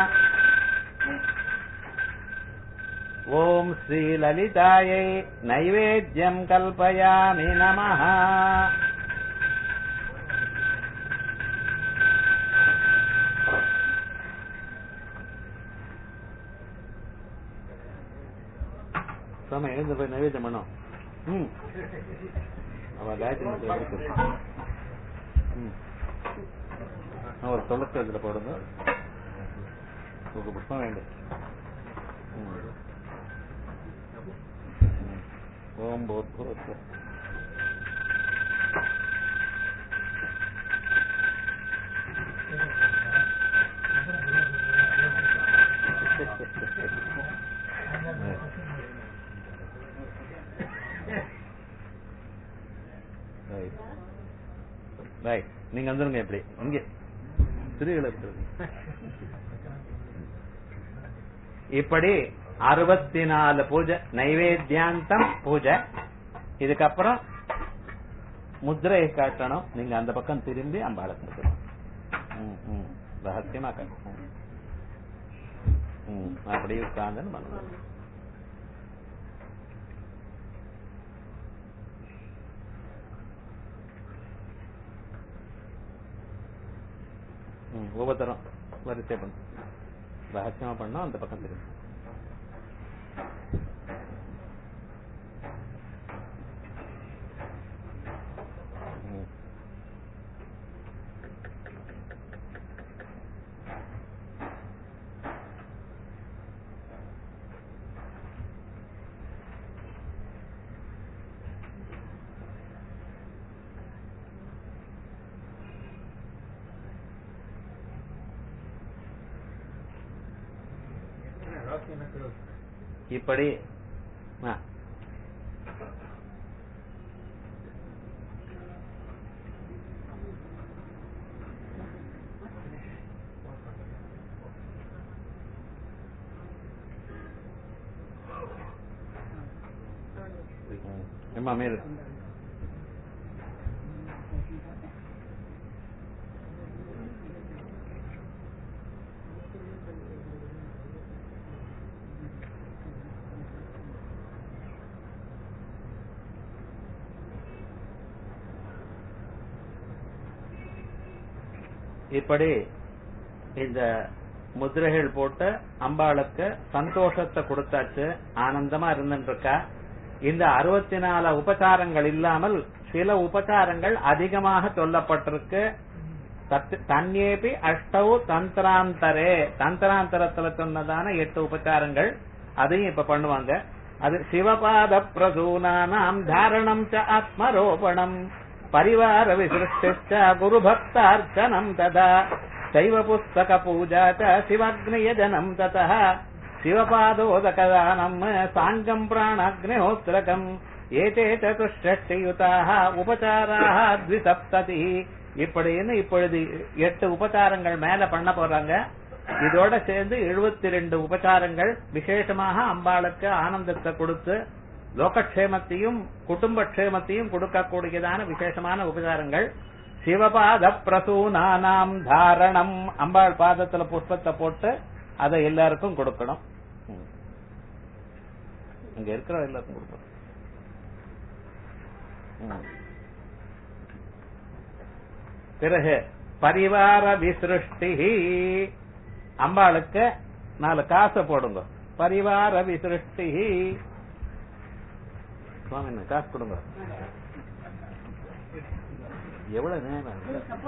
ॐ श्रीललितायै नैवेद्यम् कल्पयामि नमः சுவாமி எழுந்து போய் நைவேத்தியம் பண்ணோம் ம் அவ காயத்ரி மந்திரம் இருக்கு. ம் நான் ஒரு தொண்ணூத்தி இதுல போடுங்க உங்களுக்கு புஷ்பம் வேண்டும் ம். ம். ஓம் போத் போத் ரைட் ரைட் நீங்க வந்துருங்க எப்படி இங்க திருவிழா இருக்கிறது இப்படி அறுபத்தி நாலு பூஜை நைவேத்தியாந்தம் பூஜை இதுக்கப்புறம் முத்திரையை காட்டணும் நீங்க அந்த பக்கம் திரும்பி அம்பாளை கொடுக்கணும் ம், ம். ரகசியமா காட்டணும் ம், அப்படியே உட்கார்ந்துன்னு பண்ணணும் ம், ஒவ்வொருத்தரும் வரிசை பண்ணும் ரகசியமா பண்ணா அந்த பக்கம் திரும்பி ம். இப்படி ஆ. ఏమ్మా మీరు இப்படி இந்த முதிரைகள் போட்டு அம்பாளுக்கு சந்தோஷத்தை கொடுத்தாச்சு ஆனந்தமா இருந்துட்டு இருக்கா இந்த அறுபத்தி நாலு உபச்சாரங்கள் இல்லாமல் சில உபச்சாரங்கள் அதிகமாக சொல்லப்பட்டிருக்கு தத்- தன்யேபி அஷ்டௌ தந்திராந்தரே தந்திராந்தரத்துல சொன்னதான எட்டு உபச்சாரங்கள் அதையும் இப்ப பண்ணுவாங்க அது சிவபாத பிரசூனானாம் தாரணம் ச ஆத்மரோபணம் பரிவார விசிருஷ்டிச்ச குரு பக்தார்ச்சனம் ததா சைவ புஸ்தக பூஜா ச சிவக்னியஜனம் ததः சிவபாதோதகதானம் சாங்கம் பிராணாக்னிஹோத்திரகம் ஏதே சதுஷ்டியுதாக உபச்சாராக த்விசப்ததி இப்படின்னு இப்பொழுது எட்டு உபச்சாரங்கள் மேல பண்ண போறாங்க இதோட சேர்ந்து எழுபத்தி ரெண்டு உபச்சாரங்கள் விசேஷமாக அம்பாளுக்கு ஆனந்தத்தை கொடுத்து லோகக்ஷேமத்தையும் குடும்ப க்ஷேமத்தையும் கொடுக்கக்கூடியதான விசேஷமான உபச்சாரங்கள் சிவபாத பிரசூனானாம் தாரணம் அம்பாள் பாதத்துல புஷ்பத்தை போட்டு அதை எல்லாருக்கும் கொடுக்கணும் ம். இங்க இருக்கிற எல்லாருக்கும் கொடுக்கணும் ம். பிறகு பரிவார விசிருஷ்டி அம்பாளுக்கு நாலு காசை போடுங்க பரிவார விசிருஷ்டி சுவாமி காசு கொடுங்க எவ்வளவு நேரம்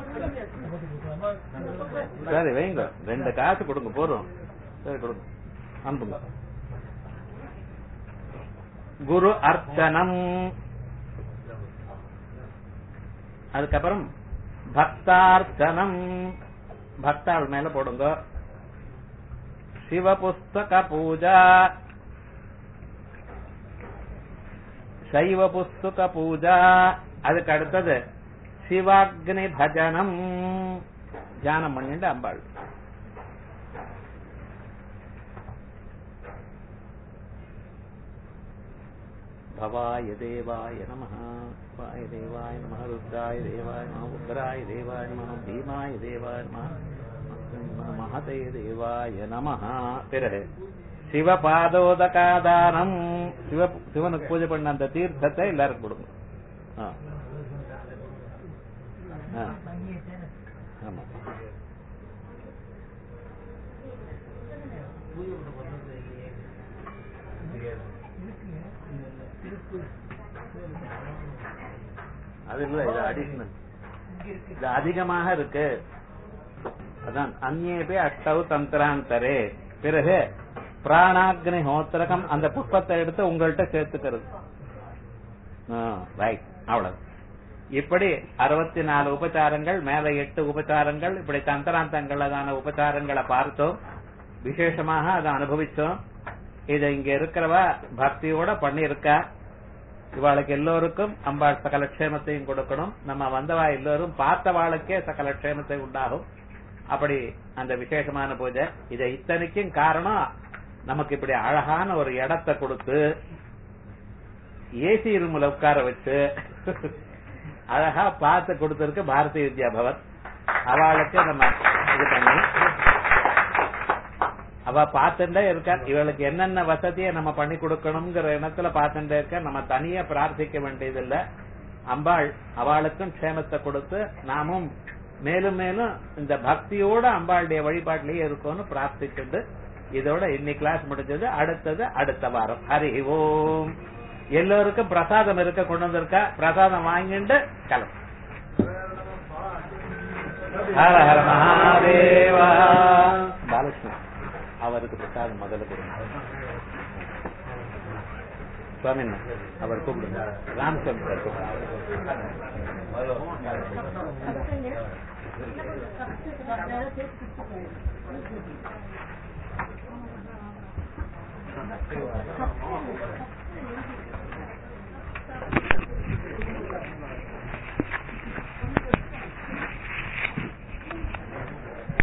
சரி வைங்க ரெண்டு காசு கொடுங்க போதும் சரி கொடுங்க அனுப்புங்க குரு அர்ச்சனம் அதுக்கப்புறம் பக்தார்ச்சனம் பக்தாள் மேல போடுங்க சிவபுஸ்தக பூஜா சைவ புஸ்தக பூஜா அதுக்கு அடுத்தது சிவாக்னி பஜனம் தியானம் பண்ணிட்டு அம்பாள் भवाय देवाय नमः वाय देवाय नमः रुद्राय देवाय नमः उग्राय देवाय नमः भीमाय देवाय नमः महते देवाय नमः பிறகு சிவபாதோதகாதானம் சிவ சிவனுக்கு பூஜை பண்ண அந்த தீர்த்தத்தை எல்லாருக்கும் கொடுங்க ஆ. ஆ. ஆமா அது இல்ல இது அடிஷனல் இது அதிகமாக இருக்கு அதான் அந்நேபே அஷ்டவு தந்திராந்தரே பிறகு பிராணாக்னி ஹோத்திரகம் அந்த புஷ்பத்தை எடுத்து உங்கள்கிட்ட சேர்த்துக்கிறது ரைட் அவ்வளவு இப்படி அறுபத்தி நாலு உபச்சாரங்கள் மேல எட்டு உபச்சாரங்கள் இப்படி தந்திராந்தங்களதான உபச்சாரங்களை பார்த்தோம் விசேஷமாக அதை அனுபவிச்சோம் இதை இங்க இருக்கிறவ பக்தியோட பண்ணியிருக்கா இவாளுக்கு எல்லோருக்கும் அம்பாள் சகல க்ஷேமத்தையும் கொடுக்கணும் நம்ம வந்தவா எல்லோரும் பார்த்தவாளுக்கே சகல க்ஷேமத்தை உண்டாகும் அப்படி அந்த விசேஷமான பூஜை இதை இத்தனைக்கும் காரணம் நமக்கு இப்படி அழகான ஒரு இடத்தை கொடுத்து ஏசி ரூம்ல உட்கார வச்சு அழகா பார்த்து கொடுத்திருக்கு பாரதிய வித்யா பவன் அவளுக்கு நம்ம இது பண்ணி அவ பார்த்துட்டே இருக்கா இவளுக்கு என்னென்ன வசதியை நம்ம பண்ணி கொடுக்கணுங்கிற எண்ணத்துல பார்த்துட்டே இருக்க நம்ம தனியா பிரார்த்திக்க வேண்டியதில்ல அம்பாள் அவளுக்கும் க்ஷேமத்தை கொடுத்து நாமும் மேலும் மேலும் இந்த பக்தியோட அம்பாளுடைய வழிபாட்டிலேயே இருக்கும்னு பிரார்த்திச்சுட்டு இதோட இன்னைக்கு கிளாஸ் முடிஞ்சது அடுத்தது அடுத்த வாரம் ஹரி ஓம் எல்லோருக்கும் பிரசாதம் இருக்க கொண்டு வந்திருக்கா பிரசாதம் வாங்கிட்டு கிளம்பு ஹர ஹர மகாதேவா பாலகிருஷ்ணன் அவருக்கு பிரசாதம் முதல்ல கொடுங்க சுவாமி அவர் கூப்பிடுங்க ராமசாமி சார் கூப்பிடுங்க இருக்கு